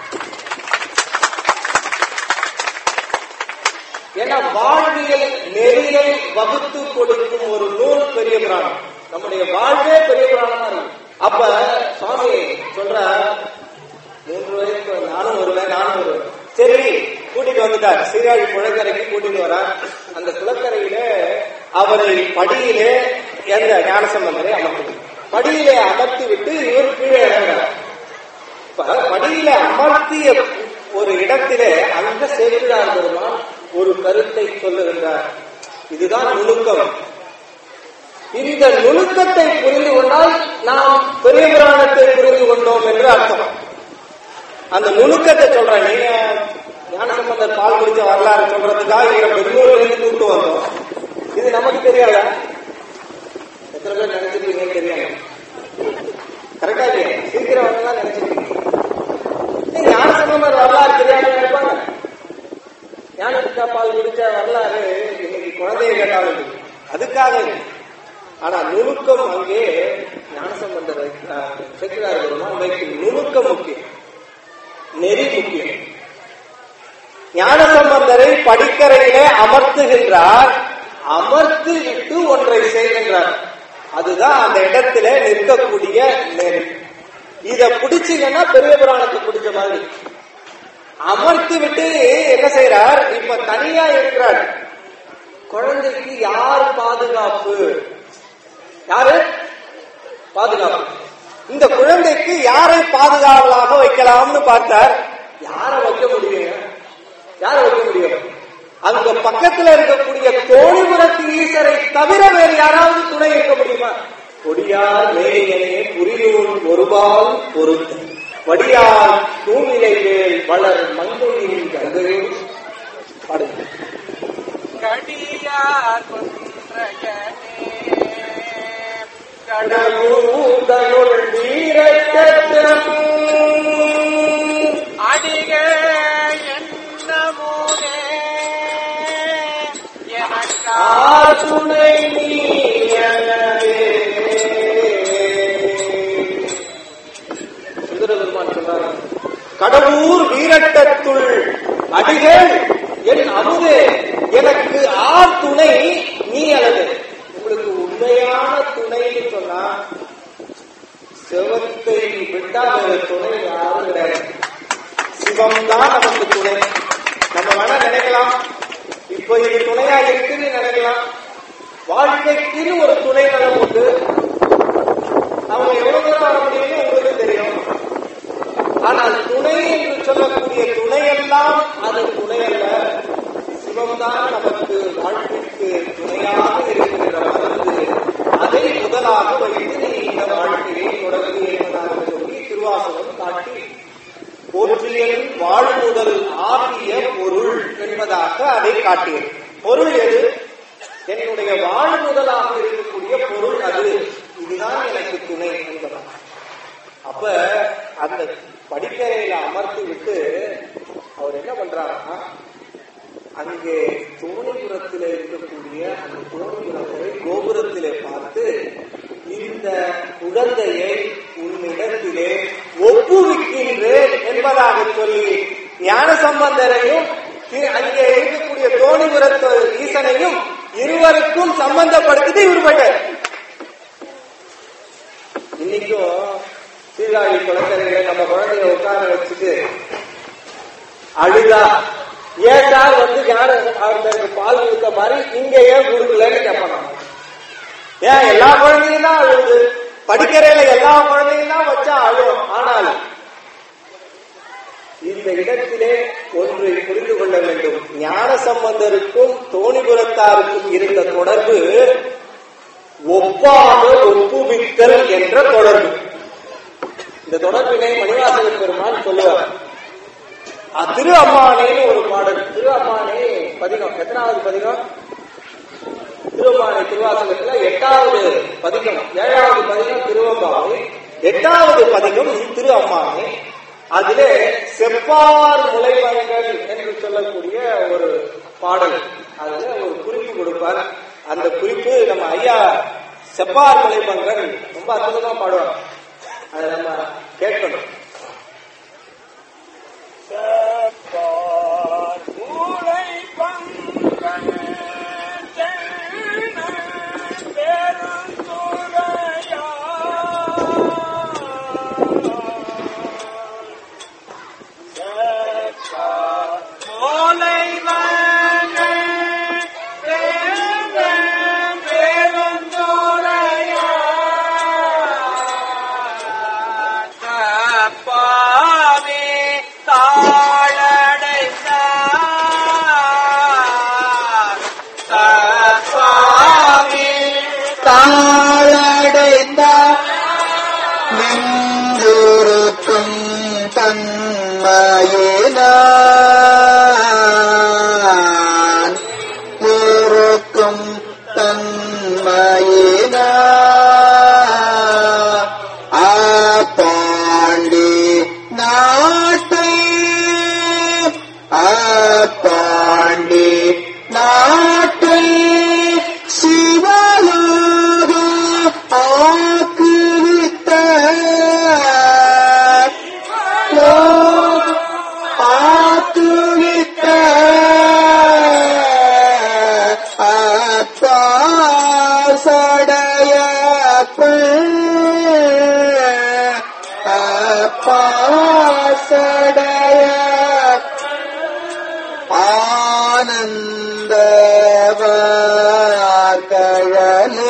ஏன்னா வாழ்வியல் நெறியை வகுத்து கொடுக்கும் ஒரு நூல் பெரிய புராணம் நம்முடைய வாழ்வே பெரிய புராணமா இருக்கு அப்ப சுவாமி சொல்ற மூன்று வயசுக்கு நானும் வருவேன் நானும் வருவேன் சரி கூட்டிட்டு வந்துட்டார் சீராழி குளக்கரைக்கு கூட்டிட்டு வரார் அந்த குளக்கரையில அவரை படியிலே எந்த ஞானசம்பந்தரை அமர்த்து படியிலே அமர்த்தி விட்டு இவர் கீழே இறங்குறார் இப்ப படியில அமர்த்திய ஒரு இடத்திலே அந்த சேக்கிழார் பெருமான் ஒரு கருத்தை சொல்லுகின்றார் இதுதான் நுணுக்கம் இந்த நுணுக்கத்தை புரிந்து கொண்டால் நாம் பெரிய புராணத்தை புரிந்து கொண்டோம் என்று அர்த்தம் அந்த நுணுக்கத்தை சொல்றேன் நீங்க ஞானசம்பந்தர் பால் குடிச்ச வரலாறு சொல்றதுக்காக இங்க பெங்களூர்ல இருந்து கூட்டு வந்தோம் இது நமக்கு தெரியாதா எத்தனை பேர் நினைச்சிருக்கீங்கன்னு தெரியாது கரெக்டா இல்லையா சீக்கிரவங்க எல்லாம் நினைச்சிருக்கீங்க ஏய், ஞானசம்பந்தர் வரலாறு தெரியாம நினைப்பாங்க ஞானசித்தா பால் குடிச்ச வரலாறு இன்னைக்கு குழந்தைய கேட்டாலும் தெரியும். அதுக்காக இல்லை. ஆனா நுணுக்கம் அங்கே ஞானசம்பந்தர் செக்கிறார் பெருமான் வைக்கும் நுணுக்கம் முக்கியம் நெறி முக்கியம் ஞானசம்பந்தரை படிக்கரையிலே அமர்த்துகின்றார் அமர்த்து விட்டு ஒன்றை செய்கின்றார் அதுதான் அந்த இடத்திலே நிற்கக்கூடிய நெறி இத பிடிச்சீங்கன்னா பெரிய புராணத்தை பிடிச்ச மாதிரி அமர்த்தி விட்டு என்ன செய்யறார் இப்ப தனியா இருக்கிறார் குழந்தைக்கு யார் பாதுகாப்பு யாரு பாதுகாப்பு இந்த குழந்தைக்கு யாரை பாதுகாவலாக வைக்கலாம்னு பார்த்தார் யாரை வைக்க முடியுங்க யாரை வைக்க முடியும் அங்க பக்கத்துல இருக்கக்கூடிய தோழிபுரத்து ஈசரை தவிர வேறு யாராவது துணை இருக்க முடியுமா கொடியார் வேலையனே புரியூர் ஒருபால் பொருத்த வடியார் தூணிலை வேல் வளர் மங்குழியின் கங்கையும் பாடுங்க கடியார் கொன்றகனே கடலூதனுள் வீரச்சத்திரம் அடிக என்னமோனே எனக்கா ஆசுனை நீயனவே. சுந்தரபெருமான் சொல்றாரு கடலூர் வீரட்டத்துள் அடிகள் என் அமுதே எனக்கு ஆர் துணை நீ அல்லது உங்களுக்கு உண்மையான துணைன்னு சொன்னா செவத்தை விட்டா வேற துணை யாரும் கிடையாது சிவம் தான் நமக்கு துணை நம்ம வேணா நினைக்கலாம் இப்போ இது துணையா இருக்குன்னு நினைக்கலாம் வாழ்க்கைக்குன்னு ஒரு துணை நலம் உண்டு அவங்க எவ்வளவு தூரம் வர முடியும்னு உங்களுக்கு தெரியும் ஆனால் துணை என்று சொல்லக்கூடிய துணையெல்லாம் அது துணை அல்ல சிவம்தான் நமக்கு வாழ்க்கைக்கு துணையாக இருக்கின்ற மருந்து அதை முதலாக வைத்து நீ இந்த வாழ்க்கையை தொடர்ந்து என்பதாக சொல்லி திருவாசகம் காட்டி போற்றியல் வாழ்முதல் ஆகிய பொருள் என்பதாக அதை காட்டியது பொருள் எது என்னுடைய வாழ்முதலாக இருக்கக்கூடிய பொருள் அது இதுதான் எனக்கு துணை என்பதாக அப்ப அந்த படிக்கரையில அமர்த்தி விட்டு அவர் என்ன பண்றாருன்னா அங்கே தோணிபுரத்திலே இருக்கக்கூடிய அந்த தோணிபுரத்தை கோபுரத்திலே பார்த்து இந்த குழந்தையை உன்னிடத்திலே ஒப்புவிக்கின்றேன் என்பதாக சொல்லி ஞான சம்பந்தரையும் தி- அங்கே இருக்கக்கூடிய தோணிபுரத்து ஈசனையும் இருவருக்கும் சம்பந்தப்படுத்திட்டு இவர் போயிட்டார் இன்னைக்கும் சீர்காழி குழந்தைகளை நம்ம குழந்தைய உட்கார வச்சுட்டு அழுதா ஏன் சார் வந்து யாரும் அவருக்கு பால் கொடுக்க மாதிரி இங்க ஏன் கொடுக்கலன்னு கேட்பாங்க ஏன் எல்லா குழந்தையும் தான் அழுது படிக்கறையில எல்லா குழந்தையும் தான் வச்சா அழும் ஆனால் இந்த இடத்திலே ஒன்றை புரிந்து கொள்ள வேண்டும் ஞான சம்பந்தருக்கும் தோணிபுரத்தாருக்கும் இருந்த தொடர்பு ஒப்பாக ஒப்புவித்தல் என்ற தொடர்பு இந்த தொடர்பினை மணிவாசக பெருமான் சொல்லுவார் அஹ் திரு அம்மானேன்னு ஒரு பாடல் திரு அம்மானே பதிகம் எத்தனாவது பதிகம் திருவம்மானை திருவாசகத்துல எட்டாவது பதிகம் ஏழாவது பதிகம் திருவம்பாவை எட்டாவது பதிகம் திரு அம்மானே அதிலே செப்பார் முளைவங்கள் என்று சொல்லக்கூடிய ஒரு பாடல் அதுல ஒரு குறிப்பு கொடுப்பார் அந்த குறிப்பு நம்ம ஐயா செப்பார் முளைவங்கள் ரொம்ப அற்புதமா பாடுவார் அதை நம்ம கேட்கணும் செப்பார் மூளை பங்கன தென்ன பெருந்துரையா செப்பார் மூளை வன தென்ன பெருந்துரையா சடைய ஆனந்த கழலே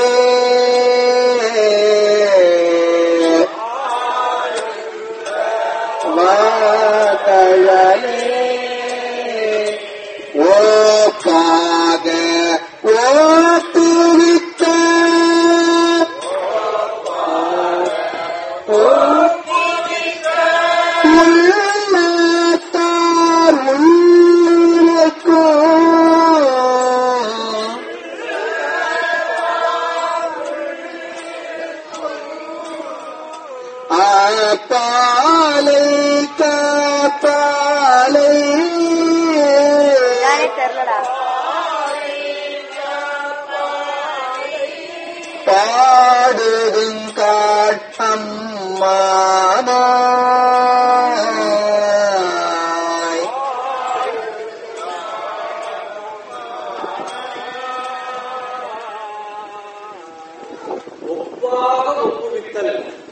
கழலே ஓப்பாக ஓத்துவித்த உள்ளத்தார் உள்ளிருக்கும் ஆப்பாலை காப்பாலை நானே தெரியலடா பாடுதுங்காட்டம்மானாய் ஒப்பாக ஒப்புவித்தல்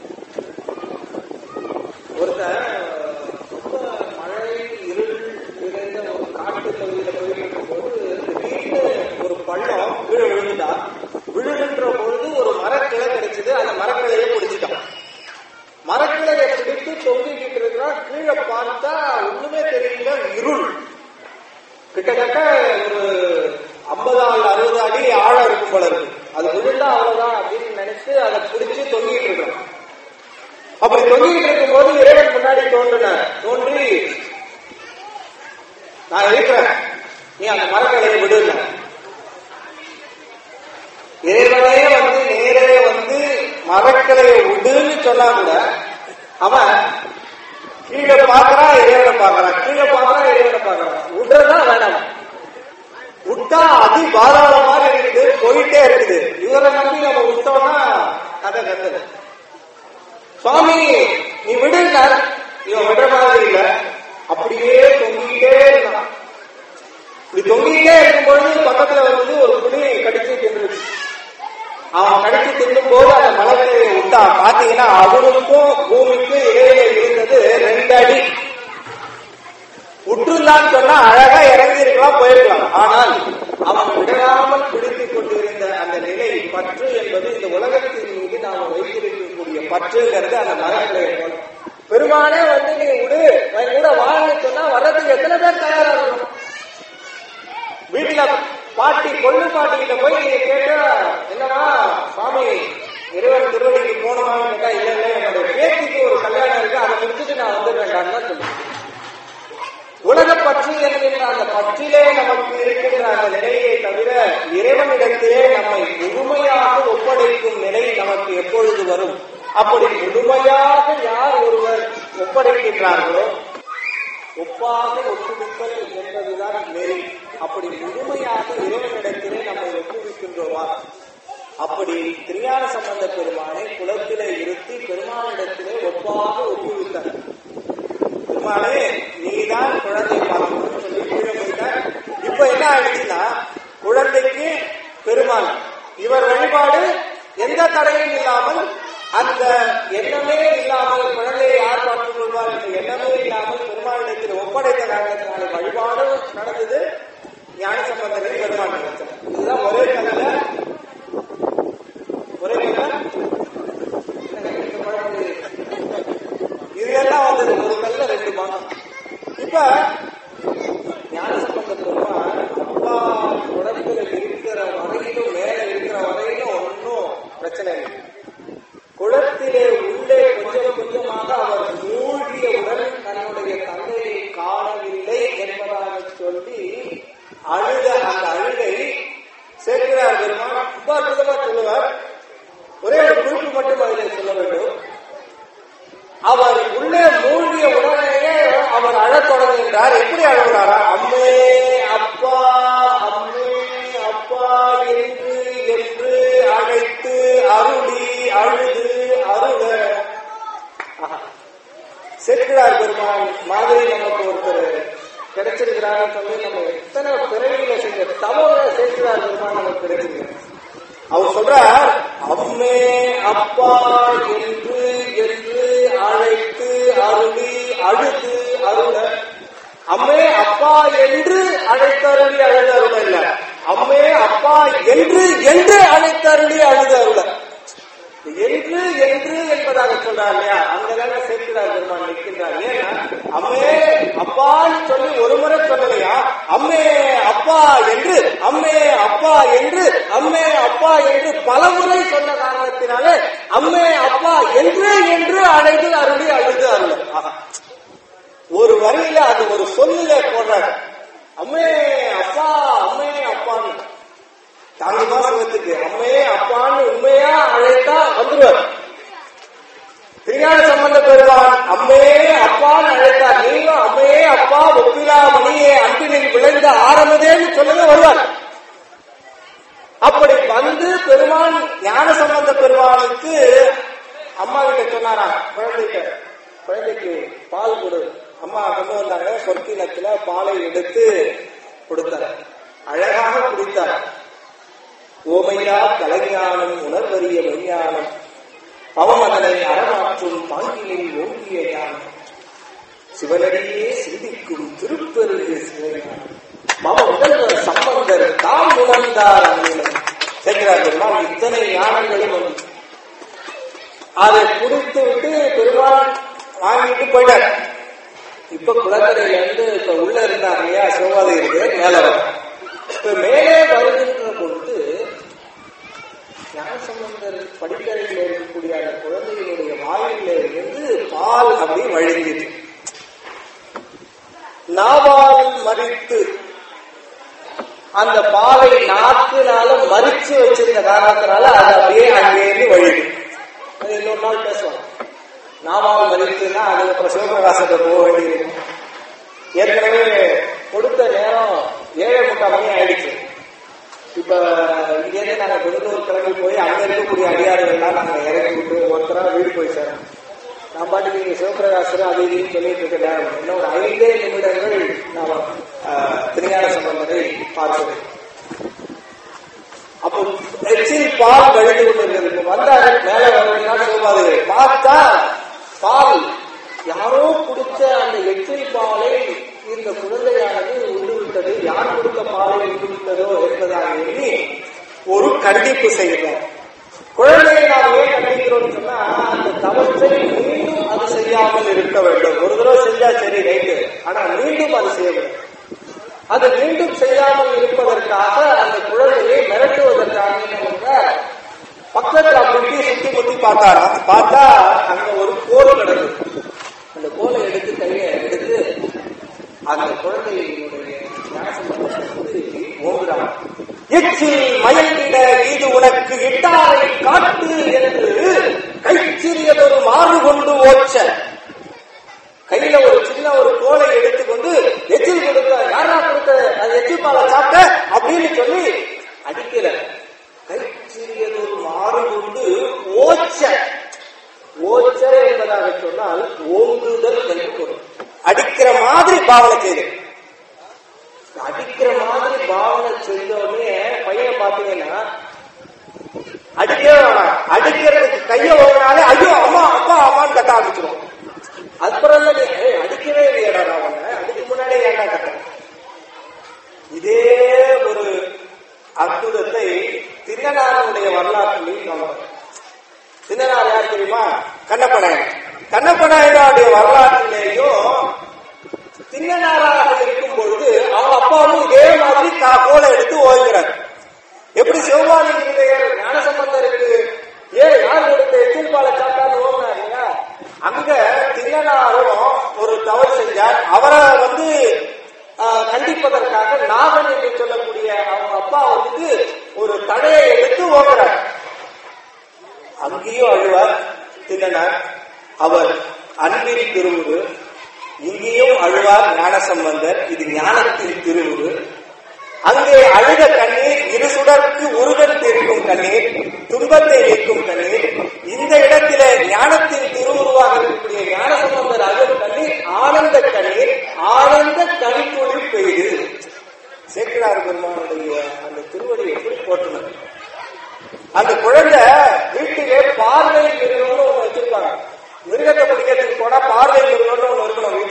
ஒருத்தன் ரொம்ப மழை இருள் நிறைந்த ஒரு காட்டு பகுதியில போயிட்டு இருக்கும்போது திடீர்னு ஒரு பள்ளம் கீழே விழுந்தா விழுகின்ற பொழுது ஒரு மரக்கிளை கிடைச்சது அந்த மரக்கிளையை பிடிச்சிட்டான் மரக்கிளையை பிடித்து தொங்கிக்கிட்டு இருக்கிறான் கீழே பார்த்தா ஒண்ணுமே தெரியல இருள் கிட்டத்தட்ட ஒரு ஐம்பது ஆள் அறுபது அடி ஆழம் இருக்கும் போல இருக்கு அது விழுந்தா அவ்வளவுதான் அப்படின்னு நினைச்சு அதை பிடிச்சு தொங்கிட்டு இருக்கிறோம் அப்படி தொங்கிட்டு இருக்கும்போது இறைவன் முன்னாடி தோன்றின தோன்றி நான் இருக்கிறேன் நீ அந்த மரக்கலையை விடுங்க இறைவனே வந்து நேரே வந்து மரக்கலையை விடுன்னு சொன்னா கூட அவன் கீழே பாக்குறான் இறைவனை பாக்குறான் கீழே பாக்குறான் இறைவனை பாக்குறான் விடுறதா வேணாம் விட்டா அதி பாதாள மாதிரி இருக்குது போயிட்டே இருக்குது இவரை நம்பி நம்ம விட்டோம்னா கதை கத்துது சுவாமி நீ விடுனார் இவன் விடுற மாதிரி இல்ல அப்படியே தொங்கிட்டே இருந்தான் இப்படி தொங்கிட்டே இருக்கும்பொழுது பக்கத்துல வந்து ஒரு புலி கடிச்சு தின்றுச்சு அவன் கடிச்சு தின்னும் போது அந்த மலைகளை விட்டா பாத்தீங்கன்னா அவனுக்கும் பூமிக்கும் இடையில இருந்தது ரெண்டு அடி உற்றுலான்னு சொன்னா அழகா இறங்கி இருக்கலாம் போயிருக்கலாம் ஆனால் அவன் விடாமல் பிடித்துக் கொண்டிருந்த அந்த நிலை பற்று என்பது இந்த உலகத்தின் மீது நாம் வைத்திருக்கக்கூடிய பற்றுங்கிறது அந்த மரங்களை போல பெருமானே வந்து நீ விடு என் கூட வாழ்னு சொன்னா வர்றதுக்கு எத்தனை பேர் தயாரா இருக்கணும் வீட்டுல பாட்டி கொள்ளு பாட்டி கிட்ட போய் நீங்க கேட்டா என்னன்னா சுவாமி இறைவன் திருவடிக்கு போகணுமான்னு கேட்டா இல்ல இல்ல என்னோட பேத்திக்கு ஒரு கல்யாணம் இருக்கு அதை முடிச்சுட்டு நான் வந்து வேண்டாம்னு தான் சொல்லுவேன் உலக பற்று என்கின்ற அந்த பற்றிலே நமக்கு இருக்கின்ற அந்த நிலையை தவிர இறைவனிடத்திலே நம்மை முழுமையாக ஒப்படைக்கும் நிலை நமக்கு எப்பொழுது வரும் அப்படி முழுமையாக யார் ஒருவர் ஒப்படைக்கின்றார்களோ ஒப்பாக ஒப்புவித்தல் என்பதுதான் நெறி அப்படி முழுமையாக இறைவனிடத்திலே நம்மை ஒப்புவிக்கின்றோமா அப்படி திருஞான சம்பந்த பெருமானை குலத்திலே இருத்தி பெருமானிடத்திலே ஒப்பாக ஒப்புவித்தார் பெருமாளே நீதான் குழந்தை பார்க்கணும்னு சொல்லி கீழே போயிட்டார் இப்ப என்ன ஆயிடுச்சுன்னா குழந்தைக்கு பெருமாள் இவர் வழிபாடு எந்த தடையும் இல்லாமல் அந்த எண்ணமே இல்லாமல் குழந்தையை யார் பார்த்துக் கொள்வார் என்ற எண்ணமே இல்லாமல் பெருமாளிடத்தில் ஒப்படைத்த காரணத்தினால வழிபாடு நடந்தது ஞான சம்பந்தரை பெருமாள் நடத்தார் இதுதான் ஒரே கல்ல ஒரே கல்ல இதெல்லாம் வந்தது ஒரு கல்ல ரெண்டு மாதம் இப்ப ஞானசம்பந்த பெருமாள் அப்பா உடம்புல இருக்கிற வரையிலும் மேல இருக்கிற வரையிலும் ஒன்றும் பிரச்சனை இல்லை குளத்திலே உள்ளே கொஞ்சம் கொஞ்சமாக அவர் மூழ்கியவுடன் தன்னுடைய தந்தையை காணவில்லை என்பதாக சொல்லி அழுத அந்த அழுகை சேர்க்கிறார் பெருமாள் ரொம்ப அற்புதமா சொல்லுவார் ஒரே ஒரு குறிப்பு மட்டும் அதில் சொல்ல வேண்டும் அவர் உள்ளே மூழ்கிய உடனேயே அவர் அழத் தொடங்குகின்றார் எப்படி அழுகிறாரா அம்மே அப்பா அம்மே அப்பா என்று என்று அழைத்து அருளி அழுது அருள ஆஹா. சேர்க்கிறார் பெருமாள் மாதிரி நமக்கு ஒருத்தர் கிடைச்சிருக்கிறார் சொல்லி நம்ம எத்தனை பிறவிகளை செஞ்ச தவற சேர்க்கிறார் பெருமாள் நமக்கு கிடைச்சிருக்கிறார் அவர் சொல்றார் அம்மே அப்பா என்று என்று அழைத்து அருளி அழுது அருள அம்மே அப்பா என்று அழைத்தருளி அழுது அருள இல்ல அம்மே அப்பா என்று என்று அழைத்தருளி அழுது அருள என்று என்று என்பதாக சொல்றார் இல்லையா அங்கதான சேர்க்கிறார் பெருமான் நிற்கின்றார் ஏன்னா அம்மே அப்பான்னு சொல்லி ஒரு முறை சொல்லலையா அம்மே அப்பா என்று அம்மே அப்பா என்று அம்மே அப்பா என்று பல முறை சொன்ன காரணத்தினாலே அம்மே அப்பா என்று என்று அழைத்து அருளி அழுது அருள் ஆஹா. ஒரு வரியில அது ஒரு சொல்லுல போடுறாரு அம்மே அப்பா அம்மே அப்பான்னு தாங்க மாசத்துக்கு அம்மையே அப்பான்னு உண்மையா அழைத்தா வந்துருவார் திருஞான சம்பந்த பெருமான் அம்மையே அப்பான்னு அழைத்தார் நீங்களும் அம்மையே அப்பா ஒப்பிலா மணியே அன்பினில் விளைந்த ஆரம்பதேன்னு சொல்லுங்க வருவார் அப்படி வந்து பெருமான் ஞான சம்பந்த பெருமானுக்கு அம்மா கிட்ட சொன்னாராம் குழந்தைகிட்ட குழந்தைக்கு பால் கொடு அம்மா கொண்டு வந்தாங்க சொற்கிணத்துல பாலை எடுத்து கொடுத்தார் அழகாக குடித்தார் ஓமையா கலைஞானம் உணர்வறிய மெய்ஞானம் பவமதனை அறமாற்றும் பாங்கிலில் ஓங்கிய ஞானம் சிவனடியே சிந்திக்கும் திருப்பெருகு சிவஞானம் மம உடல்வர் சம்பந்தர் தாம் உணர்ந்தார் அந்நிலம் சேர்க்கிறார் பெருமாள் இத்தனை ஞானங்களும் வந்து அதை குடித்து விட்டு பெருமாள் வாங்கிட்டு போயிட்டார் இப்ப குளக்கரையில இருந்து இப்ப உள்ள இருந்தார் இல்லையா சிவபாதை இருக்கு மேல வர இப்ப மேலே வருகின்ற பொழுது ஞானசம்பந்தர் படிக்கரையில் இருக்கக்கூடிய அந்த குழந்தைகளுடைய வாயில இருந்து பால் அப்படி வழிஞ்சிட்டு நாவால் மறித்து அந்த பாலை நாக்குனால மறிச்சு வச்சிருந்த காரணத்தினால அது அப்படியே அங்கேயிருந்து வழியுது அது இன்னொரு நாள் பேசுவோம் நாவால் மறித்துன்னா அதுக்கப்புறம் சிவபிரகாசத்தை போக வேண்டியது ஏற்கனவே கொடுத்த நேரம் ஏழை முக்கால் மணி ஆயிடுச்சு இப்ப இங்கேருந்து நாங்க பெங்களூர் கிளம்பி போய் அங்க இருக்கக்கூடிய அடியாறுகள்லாம் நாங்க இறக்கி விட்டு ஒருத்தரா வீடு போய் சேரோம் நான் பாட்டுக்கு நீங்க சிவபிரகாசர் அது இதுன்னு சொல்லிட்டு இருக்கேன் இன்னும் ஒரு ஐந்தே நிமிடங்கள் நாம ஆஹ், திருஞான சம்பந்தரை பார்க்கிறேன் அப்போ எச்சில் பால் கழிந்து கொண்டிருக்கிறது வந்தாரு மேல வரவேன்னா சிவபாதை பார்த்தா பால் யாரோ குடிச்ச அந்த எச்சில் பாலை இந்த குழந்தையானது உண்டு விட்டது யார் கொடுத்த பாலை உண்டு விட்டதோ என்பதாக எண்ணி ஒரு கண்டிப்பு செய்கிறார் குழந்தையை நாம் ஏன் கண்டிக்கிறோம்னு சொன்னா அந்த தவற்றை மீண்டும் அது செய்யாமல் இருக்க வேண்டும் ஒரு தடவை செஞ்சா சரி ரைட்டு ஆனா மீண்டும் அது செய்ய வேண்டும் அது மீண்டும் செய்யாமல் இருப்பதற்காக அந்த குழந்தையை மிரட்டுவதற்காக என்ன பண்றார்? பக்கத்துல அப்படி சுத்தி முத்தி பார்த்தாராம் பார்த்தா அங்க ஒரு கோல் கிடக்கு அந்த கோலை எடுத்து கையை எடுத்து அந்த குழந்தையினுடைய ஞானசம்பந்தத்தை ஓங்குறான் எச்சில் மயங்கிட இது உனக்கு இட்டாரை காட்டு என்று கைச்சிறியதொரு மாறு கொண்டு ஓச்ச கையில ஒரு சின்ன ஒரு கோலை எடுத்துக்கொண்டு எச்சில் கொடுக்க யாரா கொடுத்த அது எச்சில் பாலை சாப்பிட்ட அப்படின்னு சொல்லி அடிக்கிற கைச்சிறியது ஒரு மாறு கொண்டு ஓச்ச ஓச்ச என்பதாக சொன்னால் ஓங்குதல் கைப்பொருள் அடிக்கிற மாதிரி பாவனை செய்து அடிக்கிற மாதிரி பாவனை செஞ்ச உடனே பையனை பாத்தீங்கன்னா அடிக்கவே வேணாம் அடிக்கிறதுக்கு கைய ஓடினாலே ஐயோ அம்மா அப்பா அம்மான்னு கத்த ஆரம்பிச்சிடும் அப்புறம் இல்ல நீ ஏய், அடிக்கவே இல்லையடா நான் அவனை அதுக்கு முன்னாடியே ஏன்டா கத்துறேன் இதே ஒரு அற்புதத்தை தின்னனாருடைய வரலாற்றிலையும் காணலாம் தின்னனார் யார் தெரியுமா கண்ணப்பனாயன் கண்ணப்பனாயனுடைய வரலாற்றிலேயும் தின்னனாராக இருக்கும் பொழுது அவங்க அப்பாவும் இதே மாதிரி தா- கோலை எடுத்து ஓய்கிறார் எப்படி சிவபாலி ஞானசம்பந்தருக்கு ஏ யார் கொடுத்த எச்சில் பாலை சாப்பிட்டான்னு ஓடினாருங்க அங்க தின்னனாரும் ஒரு தவறு செஞ்சார் அவரை வந்து ஆஹ், கண்டிப்பதற்காக நாகன் என்று சொல்லக்கூடிய அவங்க அப்பா வந்துட்டு ஒரு தடையை எடுத்து ஓடுறார் அங்கேயும் அழுவார் தின்னனார் அவர் அன்பின் திருவுரு இங்கேயும் அழுவார் ஞானசம்பந்தர் இது ஞானத்தின் திருவுரு அங்கே அழுத கண்ணீர் இரு சுடர்க்கு உருகல் தீர்க்கும் கண்ணீர் துன்பத்தை நீக்கும் கண்ணீர் இந்த இடத்திலே ஞானத்தின் திருவுருவாக இருக்கக்கூடிய ஞானசம்பந்தர் அழும் கண்ணீர் ஆனந்த கண்ணீர் ஆனந்த கனிப்பொழி பெய்து சேக்கிரார் பெருமானுடைய அந்த திருவடி எப்படி போட்டுனர் அந்த குழந்தை வீட்டிலே பார்வை மிருகம்னு ஒண்ணு வச்சிருப்பாங்க மிருகத்தை பிடிக்கிறதுக்கு போனா பார்வை மிருகம்னு ஒண்ணு இருக்கணும்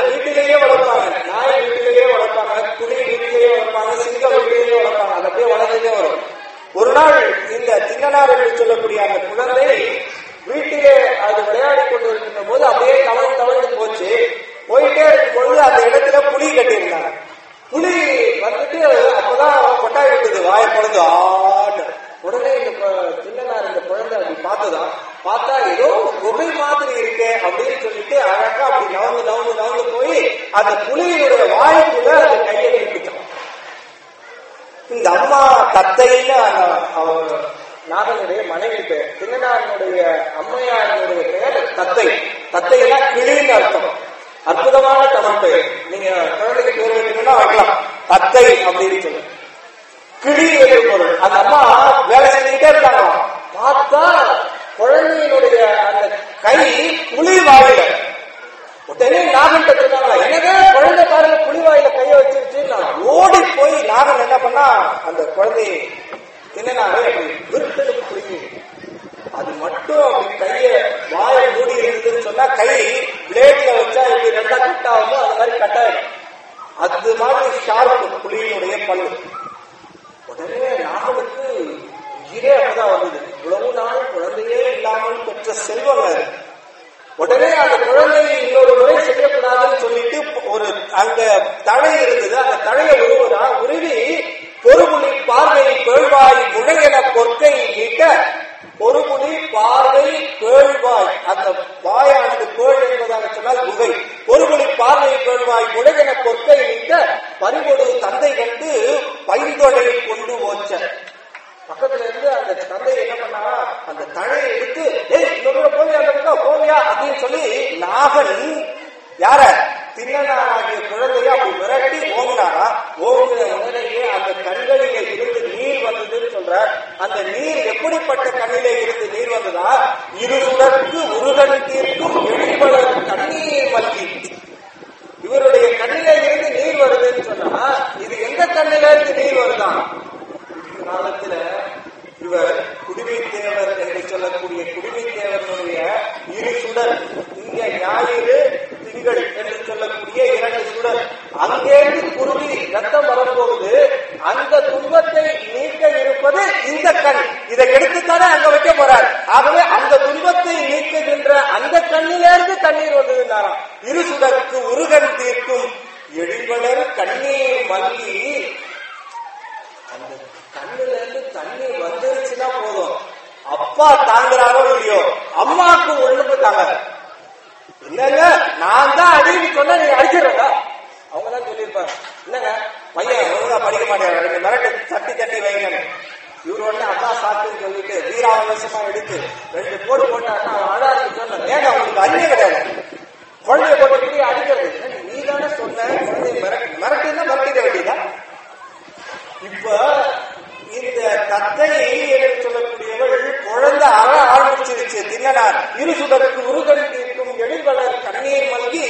வீட்டிலேயே வளர்ப்பாங்க நாய் வீட்டிலேயே வளர்ப்பாங்க புலி வீட்டிலேயே வளர்ப்பாங்க சிங்கம் வீட்டிலேயே வளர்ப்பாங்க அது அப்படியே வளர்ந்துட்டே வரும் ஒரு நாள் இந்த சின்னனார் என்று சொல்லக்கூடிய அந்த குழந்தை வீட்டிலே அது விளையாடி கொண்டு இருக்கின்ற போது அப்படியே தவழ்ந்து தவழ்ந்து போச்சு போயிட்டே இருக்கும் பொழுது அந்த இடத்துல புலி கட்டியிருந்தாங்க புலி வந்துட்டு அப்பதான் கொட்டாய் விட்டது வாயை குழந்தை ஆடு உடனே இந்த ப- சின்னனார் இந்த குழந்தை அப்படி பார்த்ததா பார்த்தா ஏதோ குகை மாதிரி இருக்கே அப்படின்னு சொல்லிட்டு அழகா அப்படி நவந்து நவந்து நவந்து போய் அந்த புலியினுடைய வாய்க்குள்ள அந்த கையை நீட்டிச்சான் இந்த அம்மா தத்தைன்னு அந்த அவர் நாகனுடைய மனைவி பெயர் சின்னனாரனுடைய அம்மையாரனுடைய பெயர் தத்தை தத்தைனா கிளின்னு அர்த்தம் அற்புதமான தமிழ் பெயர் நீங்க குழந்தைக்கு பேர் வைக்கணும்னா வைக்கலாம் தத்தை அப்படின்னு சொல்லு கிளி என்று பொருள் அந்த அம்மா வேலை செஞ்சுக்கிட்டே இருக்காங்க பார்த்தா குழந்தையினுடைய அந்த கை புலி வாயில உடனே நாகன் கட்டிருக்காங்களா என்னங்க குழந்தை பாருங்க புலிவாயில கைய வச்சிருச்சு நான் ஓடி போய் நாகன் என்ன பண்ணா அந்த குழந்தையை தின்னாவே அப்படி விருத்தலுக்கு புரிஞ்சு அது மட்டும் அப்படி கைய வாயை மூடி இருந்ததுன்னு சொன்னா கை பிளேட்ல வச்சா இப்படி ரெண்டா கட் ஆகுமோ அந்த மாதிரி கட் ஆயிடும் அது மாதிரி ஷார்ப் புலியினுடைய பல்லு உடனே நாகனுக்கு உயிரே அப்பதான் வந்தது இவ்வளவு நாள் குழந்தையே இல்லாமல் பெற்ற செல்வங்க அது. உடனே அந்த குழந்தையை இன்னொரு முறை செய்யக்கூடாதுன்னு சொல்லிட்டு ஒரு அங்க தழை இருந்தது அந்த தழையை உருவதா உருவி பொறுமுனி பார்வை கேழ்வாய் முழையென பொற்கை நீட்ட பொறுமுனி பார்வை கேழ்வாய் அந்த வாயானது கேள் என்பதாக சொன்னால் குகை பொறுமுனி பார்வை கேழ்வாய் முழையென பொற்கை நீட்ட பறிகொடு தந்தை கண்டு பைந்தொடை கொண்டு ஓச்ச பக்கத்துல இருந்து அந்த தந்தை என்ன பண்ணா அந்த தழையை எடுத்து ஏய் இன்னொரு போவியா அந்த பக்கம் போவியா அப்படின்னு சொல்லி நாகன் யார தின்னனாகிய குழந்தைய அப்படி விரட்டி ஓங்கினாரா ஓங்கின உடனேயே அந்த கண்களிலே இருந்து நீர் வந்ததுன்னு சொல்ற அந்த நீர் எப்படிப்பட்ட கண்ணிலே இருந்து நீர் வந்ததா இருசுடற்கு உருகத்திற்கும் வெளிப்படர் கண்ணீர் மல்கி இவருடைய கண்ணிலே இருந்து நீர் வருதுன்னு சொன்னா இது எந்த கண்ணில இருந்து நீர் வருதான் காலத்துல இவர் குடிமை தேவர் என்று சொல்லக்கூடிய குடிமை தேவனுடைய இரு சுடர் இங்க ஞாயிறு திங்கள் என்று சொல்லக்கூடிய இரண்டு சுடர் அங்கேருந்து குருதி ரத்தம் வரப்போகுது அந்த துன்பத்தை நீக்க இருப்பது இந்த கண் இதை எடுத்துத்தானே அங்க வைக்க போறார் ஆகவே அந்த துன்பத்தை நீக்குகின்ற அந்த கண்ணிலிருந்து தண்ணீர் வந்ததுனாராம் இரு சுடருக்கு உருகன் தீர்க்கும் எழில்வளர் கண்ணீர் மல்லி அந்த கண்ணுல இருந்து தண்ணி வந்துருச்சுன்னா போதும் அப்பா தாங்குறாரோ இல்லையோ அம்மாவுக்கு ஒண்ணுக்கு தாங்க என்னங்க நான் தான் அடின்னு சொன்னா நீங்க அடிச்சிடறா அவங்க தான் சொல்லியிருப்பாங்க என்னங்க பையன் ஒழுங்கா படிக்க மாட்டேன் ரெண்டு மிரட்டு தட்டி தட்டி வைங்க இவர் ஒண்ணு அண்ணா சாப்பிட்டுன்னு சொல்லிட்டு வீராவகாசமா எடுத்து ரெண்டு போடு போட்டாருன்னா அவன் அழாதுன்னு சொன்ன ஏங்க அவங்களுக்கு அறிவே கிடையாது குழந்தைய போட்டு அடிக்கிறது நீ தானே சொன்ன குழந்தைய மிரட்டு மிரட்டுன்னா மிரட்டிட வேண்டியதா இப்ப இந்த தத்தை என்று சொல்லக்கூடியவள் குழந்தை அற ஆரம்பிச்சிருச்சு தின்னனார் இரு சுடருக்கு உருகல் இருக்கும் எழில்வளர் கண்ணீர் மல்கி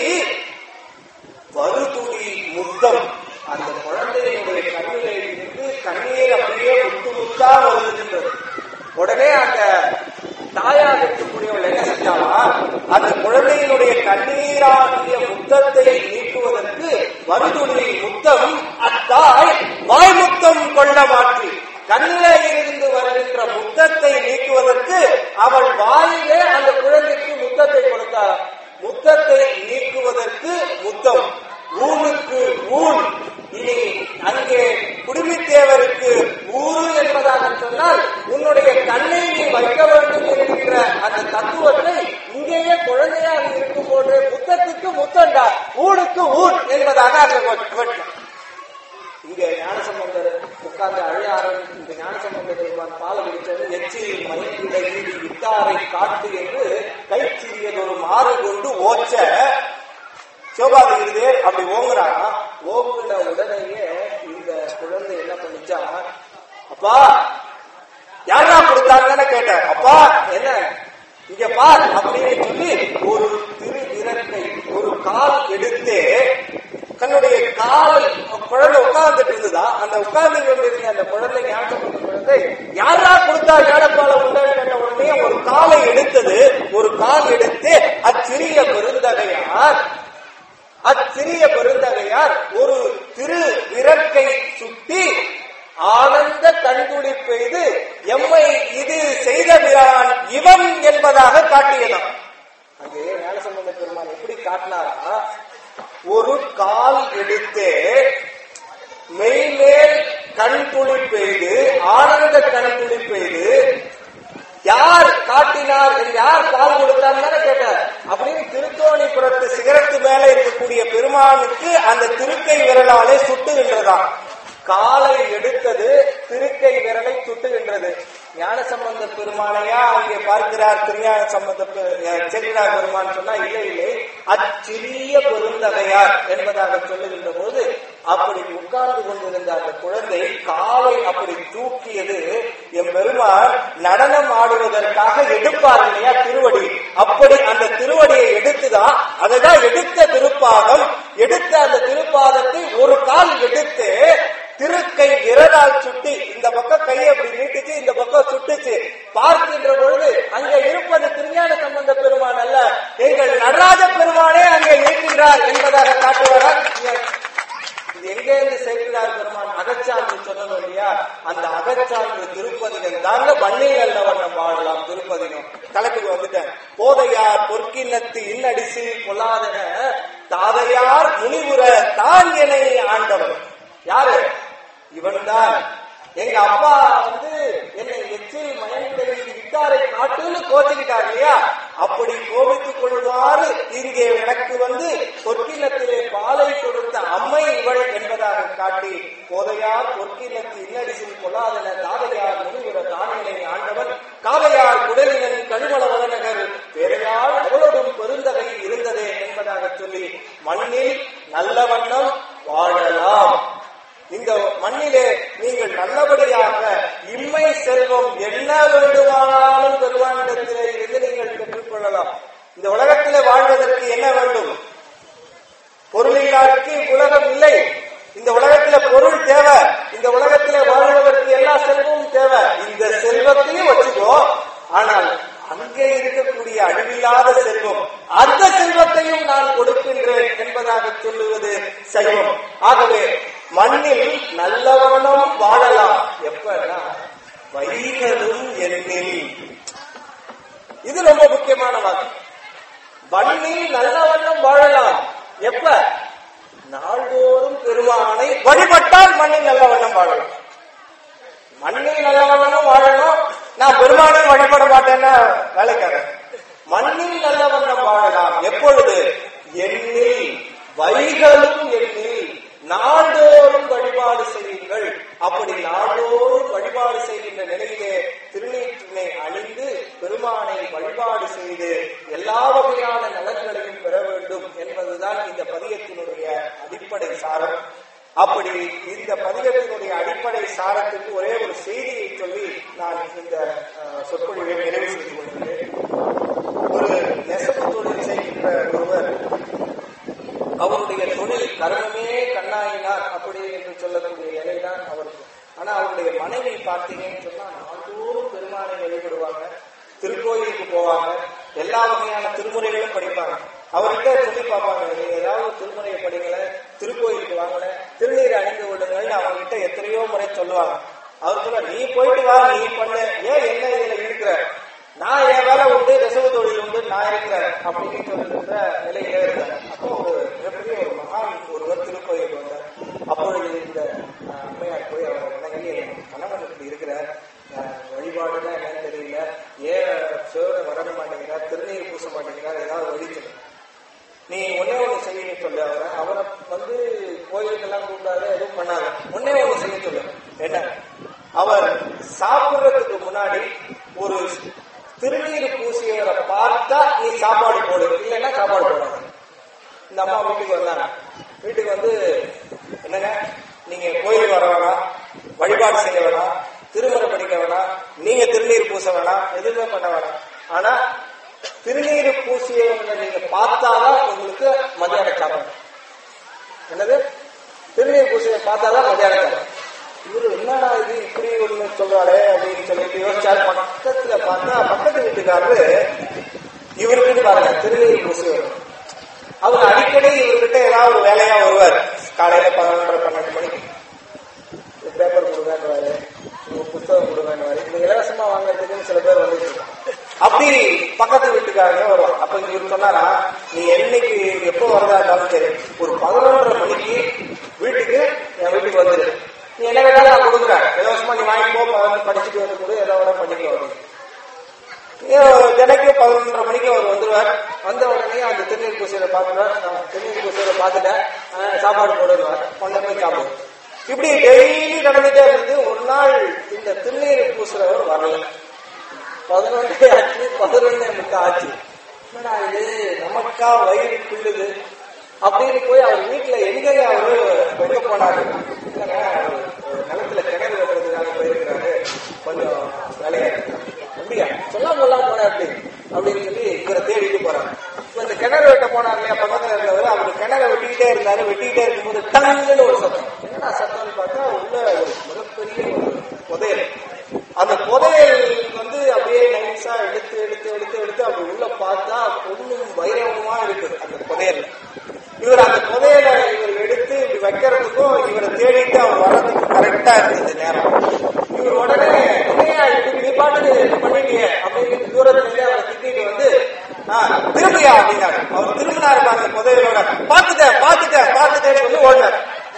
வருதுடி முத்தம் அந்த குழந்தையினுடைய கண்ணிலே இருந்து கண்ணீர் அப்படியே முத்து முத்தா வருகின்றது உடனே அந்த தாயாக இருக்கக்கூடியவள் என்ன செஞ்சாலா அந்த குழந்தையினுடைய கண்ணீராகிய முத்தத்தை நீக்குவதற்கு வருதுளி முத்தம் அத்தாய் வாய் முத்தம் கொள்ள மாற்றி கண்ணிலே இருந்து வருகின்ற முத்தத்தை நீக்குவதற்கு அவள் வாயிலே அந்த குழந்தைக்கு முத்தத்தை கொடுத்தார் முத்தத்தை நீக்குவதற்கு முத்தம் ஊனுக்கு ஊன் இனி அங்கே குடுமித்தேவருக்கு ஊரு என்பதாக சொன்னால் உன்னுடைய கண்ணை நீ வைக்க வேண்டும் என்கின்ற அந்த தத்துவத்தை இங்கேயே குழந்தையாக இருக்கும் போது முத்தத்துக்கு முத்தண்டா ஊனுக்கு ஊன் என்பதாக அங்க வெட்டலாம் இங்க ஞானசம்பந்தர் உட்கார்ந்து அழைய ஆரம்பித்து இந்த ஞானசம்பந்த பெருமான் பால குடித்தது எச்சில் மயங்கிட ஈடி விட்டாரை காட்டு என்று கை சிறியதொரு மாறு கொண்டு ஓச்ச சிவபாதி இருதே அப்படி ஓங்குறானா ஓங்குன உடனேயே இந்த குழந்தை என்ன பண்ணிச்சா அப்பா யாரா கொடுத்தாங்கன்னு கேட்டேன் அப்பா என்ன இங்க பார் அப்படின்னு சொல்லி ஒரு திரு விரட்டை ஒரு கால் எடுத்து தன்னுடைய கால் குழந்தை உட்கார்ந்துட்டு இருந்ததா அந்த உட்கார்ந்து கொண்டிருந்த அந்த குழந்தை ஞாபகம் குழந்தை யாரா கொடுத்தா ஞானப்பால உண்டான்னு கேட்ட உடனே ஒரு காலை எடுத்தது ஒரு கால் எடுத்து அச்சிறிய பெருந்தகையார் அச்சிறிய பெருந்தகையார் ஒரு திரு விரற்கை சுட்டி ஆனந்த கண்துளி பெய்து எம்மை இது செய்த பிரான் இவன் என்பதாக காட்டியதாம் அங்கே ஞானசம்பந்த பெருமான் எப்படி காட்டினாரா ஒரு கால் எடுத்து மெய்மேல் கண் துளி பெய்து ஆனந்த கண் துளி பெய்து யார் காட்டினார் என்று யார் பால் கொடுத்தார் தானே கேட்டார் அப்படின்னு திருத்தோணிபுரத்து சிகரத்து மேல இருக்கக்கூடிய பெருமானுக்கு அந்த திருக்கை விரலாலே சுட்டுகின்றதாம் காலை எடுத்தது திருக்கை விரலை சுட்டுகின்றது ஞான சம்பந்த பெருமானையா அங்கே பார்க்கிறார் திருஞான சம்பந்த செல்கிறார் பெருமான் சொன்னா இல்லை இல்லை அச்சிறிய பெருந்தகையார் என்பதாக சொல்லுகின்ற போது அப்படி உட்கார்ந்து கொண்டிருந்த அந்த குழந்தை காலை அப்படி தூக்கியது என் பெருமான் நடனம் ஆடுவதற்காக எடுப்பார் இல்லையா திருவடி அப்படி அந்த திருவடியை எடுத்துதான் அதுதான் எடுத்த திருப்பாதம் எடுத்த அந்த திருப்பாதத்தை ஒரு கால் எடுத்து திருக்கை விரலால் சுட்டி இந்த பக்கம் கையை அப்படி நீட்டுச்சு இந்த பக்கம் சுட்டுச்சு பார்க்கின்ற பொழுது அங்கே இருப்பது திருஞான சம்பந்த பெருமான் அல்ல எங்கள் நடராஜ பெருமானே அங்கே இருக்கின்றார் என்பதாக காட்டுவாரா இது எங்கே இருந்து சேர்க்கிறார் பெருமான் அகச்சான்று சொல்லணும் இல்லையா அந்த அகச்சான்று திருப்பதிகம் தாங்க வன்னியில் அல்ல வண்ணம் வாழலாம் திருப்பதிகம் தலைப்புக்கு வந்துட்டேன் போதையார் பொற்கிண்ணத்து இன்னடிசி கொள்ளாதன தாதையார் முனிவுர தான் என ஆண்டவர் யாரு இவன்தான் எங்க அப்பா வந்து என்னை எச்சில் மயன்களை விட்டாரை காட்டுன்னு கோச்சுக்கிட்டார் இல்லையா அப்படி கோபித்துக் கொள்வாறு இங்கே எனக்கு வந்து பொற்கிலத்திலே பாலை கொடுத்த அம்மை இவள் என்பதாக காட்டி போதையார் பொற்கிலத்து இன்னடிசில் கொள்ளாதன தாதையார் முனிவுற தானிலை ஆண்டவன் காதையார் குடலினன் கழுமல வளநகர் பேரையால் அவளோடும் பெருந்தகை இருந்ததே என்பதாக சொல்லி மண்ணில் நல்ல வண்ணம் வாழலாம் இந்த மண்ணிலே நீங்கள் நல்லபடியாக இம்மை செல்வம் என்ன வேண்டுமானாலும் பெருமானிடத்திலே இருந்து நீங்கள் பெற்றுக்கொள்ளலாம் இந்த உலகத்திலே வாழ்வதற்கு என்ன வேண்டும் பொருளில்லாருக்கு உலகம் இல்லை இந்த உலகத்தில பொருள் தேவை இந்த உலகத்திலே வாழ்வதற்கு எல்லா செல்வமும் தேவை இந்த செல்வத்தையும் வச்சுக்கோ ஆனால் அங்கே இருக்கக்கூடிய அழிவில்லாத செல்வம் அந்த செல்வத்தையும் நான் கொடுக்கின்றேன் என்பதாக சொல்லுவது சைவம் ஆகவே மண்ணில் நல்லவனும் வாழலாம் எப்பன்னா வைகலும் எண்ணில் இது ரொம்ப முக்கியமான வாக்கு மண்ணில் நல்லவண்ணம் வாழலாம் எப்ப நாள்தோறும் பெருமானை வழிபட்டால் மண்ணில் நல்லவண்ணம் வாழலாம் மண்ணில் நல்லவண்ணம் வாழணும் நான் பெருமானை வழிபட மாட்டேன்னா வேலைக்காரன் மண்ணில் நல்லவண்ணம் வாழலாம் எப்பொழுது எண்ணில் வைகளும் எண்ணில் நாள்தோறும் வழிபாடு செய்யுங்கள் அப்படி நாள்தோறும் வழிபாடு செய்கின்ற நிலையிலே திருநீற்றினை அணிந்து பெருமானை வழிபாடு செய்து எல்லா வகையான நலன்களையும் பெற வேண்டும் என்பதுதான் இந்த பதியத்தினுடைய அடிப்படை சாரம் அப்படி இந்த பதிகத்தினுடைய அடிப்படை சாரத்துக்கு ஒரே ஒரு செய்தியை சொல்லி நான் இந்த அஹ், சொற்பொழிவை நிறைவு செய்து கொள்கிறேன் ஒரு நெசவு தொழில் செய்கின்ற ஒருவர் அவருடைய தொழில் கர்மமே கண்ணாயினார் அப்படி என்று சொல்லக்கூடிய நிலைதான் அவருக்கு ஆனா அவருடைய மனைவி பார்த்தீங்கன்னு சொன்னா நாள்தோறும் பெருமானை வழிபடுவாங்க திருக்கோயிலுக்கு போவாங்க எல்லா வகையான திருமுறைகளும் படிப்பாங்க அவர்கிட்ட சொல்லி பார்ப்பாங்க நீங்க ஏதாவது திருமுறையை படிங்களேன் திருக்கோயிலுக்கு வாங்கல திருநீர் அணிந்து விடுங்கள்னு அவங்ககிட்ட எத்தனையோ முறை சொல்லுவாங்க அவர் சொல்ல நீ போயிட்டு வா நீ பண்ண ஏன் என்ன இதுல இருக்கிற நான் என் வேலை உண்டு நெசவு தொழில் உண்டு நான் இருக்கிறேன் அப்படின்னு சொல்லுகின்ற நிலையிலே இருந்தார் அப்போ ஒரு மிகப்பெரிய ஒரு மகான் ஒருவர் திருக்கோயில் வந்தார் அப்பொழுது இந்த அஹ், அம்மையார் போய் அவர் வணங்கி என் கணவன் இப்படி இருக்கிறார் அஹ், வழிபாடுதான் என்னன்னு தெரியல ஏன் சேர வர மாட்டேங்கிறார் திருநீர் பூச மாட்டேங்கிறார் ஏதாவது வழி சொல்லு நீ ஒன்னே ஒண்ணு செய்ய சொல்லு அவரை அவரை வந்து கோயிலுக்கெல்லாம் கூப்பிடாத எதுவும் பண்ணாத ஒன்னே ஒண்ணு செய்ய சொல்லு என்ன அவர் சாப்பிடுறதுக்கு முன்னாடி ஒரு திருநீர் பூசியவரை பார்த்தா நீ சாப்பாடு போடு இல்லைன்னா சாப்பாடு போடாது இந்த அம்மா வீட்டுக்கு வந்தாங்க வீட்டுக்கு வந்து என்னங்க நீங்க கோயில் வர வேணாம் வழிபாடு செய்ய வேணாம் திருமுறை படிக்க வேணாம் நீங்க திருநீர் பூச வேணாம் எதுவுமே பண்ண வேணாம் ஆனா திருநீர் பூசியவங்களை நீங்க பார்த்தாதான் உங்களுக்கு மதியான சாப்பாடு என்னது திருநீர் பூசியை பார்த்தாதான் மதியான சாப்பாடு இவரு என்னடா இது இப்படி ஒண்ணு சொல்றாரு அப்படின்னு சொல்லிட்டு யோசிச்சாரு பக்கத்துல பார்த்தா பக்கத்து வீட்டுக்காரரு இவருக்கு பாருங்க திருநீர் பூசியவர் அவர் அடிக்கடி இவர்கிட்ட ஏதாவது ஒரு வேலையா வருவார் காலையில பதினொன்றரை பன்னெண்டு மணிக்கு ஒரு பேப்பர் கொடுங்கன்றாரு ஒரு புத்தகம் கொடுங்கன்றாரு இது இலவசமா வாங்குறதுக்குன்னு சில பேர் வந்துட்டு இருக்காங்க. அப்படி பக்கத்து வீட்டுக்காரங்க வருவான் அப்ப இவர் சொன்னாரா நீ என்னைக்கு எப்போ வரதா இருந்தாலும் சரி ஒரு பதினொன்றரை மணிக்கு வீட்டுக்கு என் வீட்டுக்கு வந்துரு நீ என்ன வேணாலும் நான் கொடுக்குறேன் இலவசமா நீ வாங்கி போ ப- படிச்சுட்டு வந்து கொடு எதை விட பண்ணிக்க வரும் தினைக்கு பதினொன்றரை மணிக்கு அவர் வந்துருவார் வந்த உடனே அந்த திருநீர் பூசையில பார்த்துருவார் நான் திருநீர் பூசையில பார்த்துட்டேன் ஆஹ் சாப்பாடு போடுவார் கொண்டு போய் சாப்பிடுவோம் இப்படி டெய்லி நடந்துட்டே இருந்து ஒரு நாள் இந்த திருநீர் பூசுறவர் வரல பதினொன்றே ஆச்சு பதினொன்னே முக்கா ஆச்சு என்னடா இது நமக்கா வயிறு பிள்ளுது அப்படின்னு போய் அவர் வீட்டுல எங்கங்க அவரு வைக்க போனாரு இல்லைங்க, அவரு ஒரு நிலத்துல கிணறு வெட்டுறதுக்காக போயிருக்கிறாரு கொஞ்சம் வேலையா இருக்கு. அப்படியா சொல்லாம சொல்லாம போனா எப்படி அப்படின்னு சொல்லி இவரை தேடிட்டு போறாங்க இப்ப இந்த கிணறு வெட்ட போனார் இல்லையா பக்கத்துல இருந்தவர் அவர் கிணற வெட்டிக்கிட்டே இருந்தாரு வெட்டிக்கிட்டே இருக்கும்போது டங்குன்னு ஒரு சத்தம் என்னடா சத்தம்னு பார்த்தா உள்ள ஒரு மிகப்பெரிய ஒரு புதையல் அந்த புதையல் வந்து அப்படியே நைஸா எடுத்து எடுத்து எடுத்து எடுத்து அப்படி உள்ள பார்த்தா பொண்ணும் வைரவமா இருக்கு அந்த புதையல் இவர் அந்த புதையலை இவர் எடுத்து இப்படி வைக்கிறதுக்கும் இவரை தேடிட்டு அவர் வர்றதுக்கு கரெக்டா இருந்தது நேரம் இவர் உடனே என்னையா இப்படி நீ பாட்டுக்கு இது பண்ணிட்டீங்க அப்படின்னு தூரத்துல இருந்து அவரை திட்டிட்டு வந்து "ஆ, திரும்பியா அப்படின்னாரு அவர் திரும்பினாரு பாருங்க புதையலோட பாத்துட்டேன் பாத்துட்டேன் பாத்துட்டேன்னு சொல்லி ஓடினார்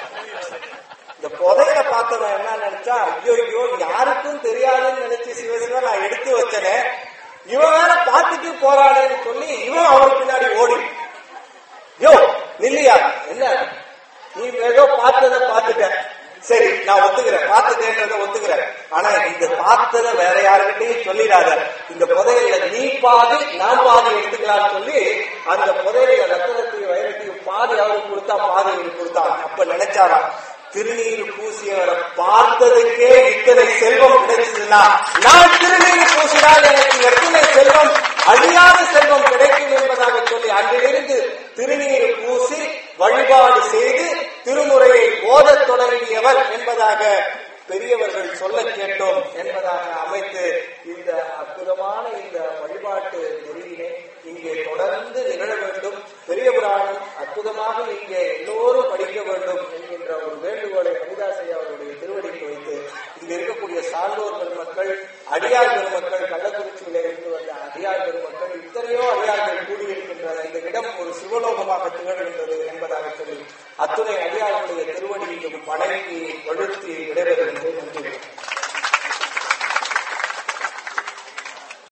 இந்த புதையில பார்த்தவன் என்ன நினைச்சா ஐயோ ஐயோ யாருக்கும் தெரியாதுன்னு நினைச்சு சிவசிவா நான் எடுத்து வச்சனே இவன் வேற பார்த்துட்டு போறானேன்னு சொல்லி இவன் அவர் பின்னாடி ஓடி யோ நில்லையா என்ன நீ ஏதோ பார்த்ததை பார்த்துட்ட சரி நான் ஒத்துக்கிறேன் பார்த்துட்டேன்றத ஒத்துக்கிறேன் ஆனா இந்த பார்த்ததை வேற யாருக்கிட்டையும் சொல்லிடாத இந்த புதையல நீ பாதி நான் பாதி எடுத்துக்கலாம்னு சொல்லி அந்த புதையல ரத்தனத்தையும் வைரத்தையும் பாதி அவருக்கு கொடுத்தா பாதி அவருக்கு கொடுத்தா அப்ப நினைச்சாராம் திருநீர் பூசியவரை பார்த்ததுக்கே இத்தனை செல்வம் கிடைச்சதுன்னா நான் திருநீர் பூசினால் எனக்கு எத்தனை செல்வம் அழியாத செல்வம் கிடைக்கும் என்பதாக சொல்லி அன்றிலிருந்து திருநீர் பூசி வழிபாடு செய்து திருமுறையை ஓதத் தொடங்கியவர் என்பதாக பெரியவர்கள் சொல்ல கேட்டோம் என்பதாக அமைத்து இந்த அற்புதமான இந்த வழிபாட்டு நெறியினை இங்கே தொடர்ந்து நிகழ வேண்டும் பெரிய புராணம் அற்புதமாக இங்கே எல்லோரும் படிக்க வேண்டும் என்கின்ற ஒரு வேண்டுகோளை கவிதாசை அவருடைய திருவடிக்கு வைத்து இங்க இருக்கக்கூடிய சான்றோர் பெருமக்கள் அடியார் பெருமக்கள் கள்ளக்குறிச்சியில இருந்து வந்த அடியார் பெருமக்கள் இத்தனையோ அடியார்கள் கூடியிருக்கின்ற இந்த இடம் ஒரு சிவலோகமாக திகழ்கின்றது என்பதாக சொல்லி அத்துணை அடியார்களுடைய திருவடியையும் வணங்கி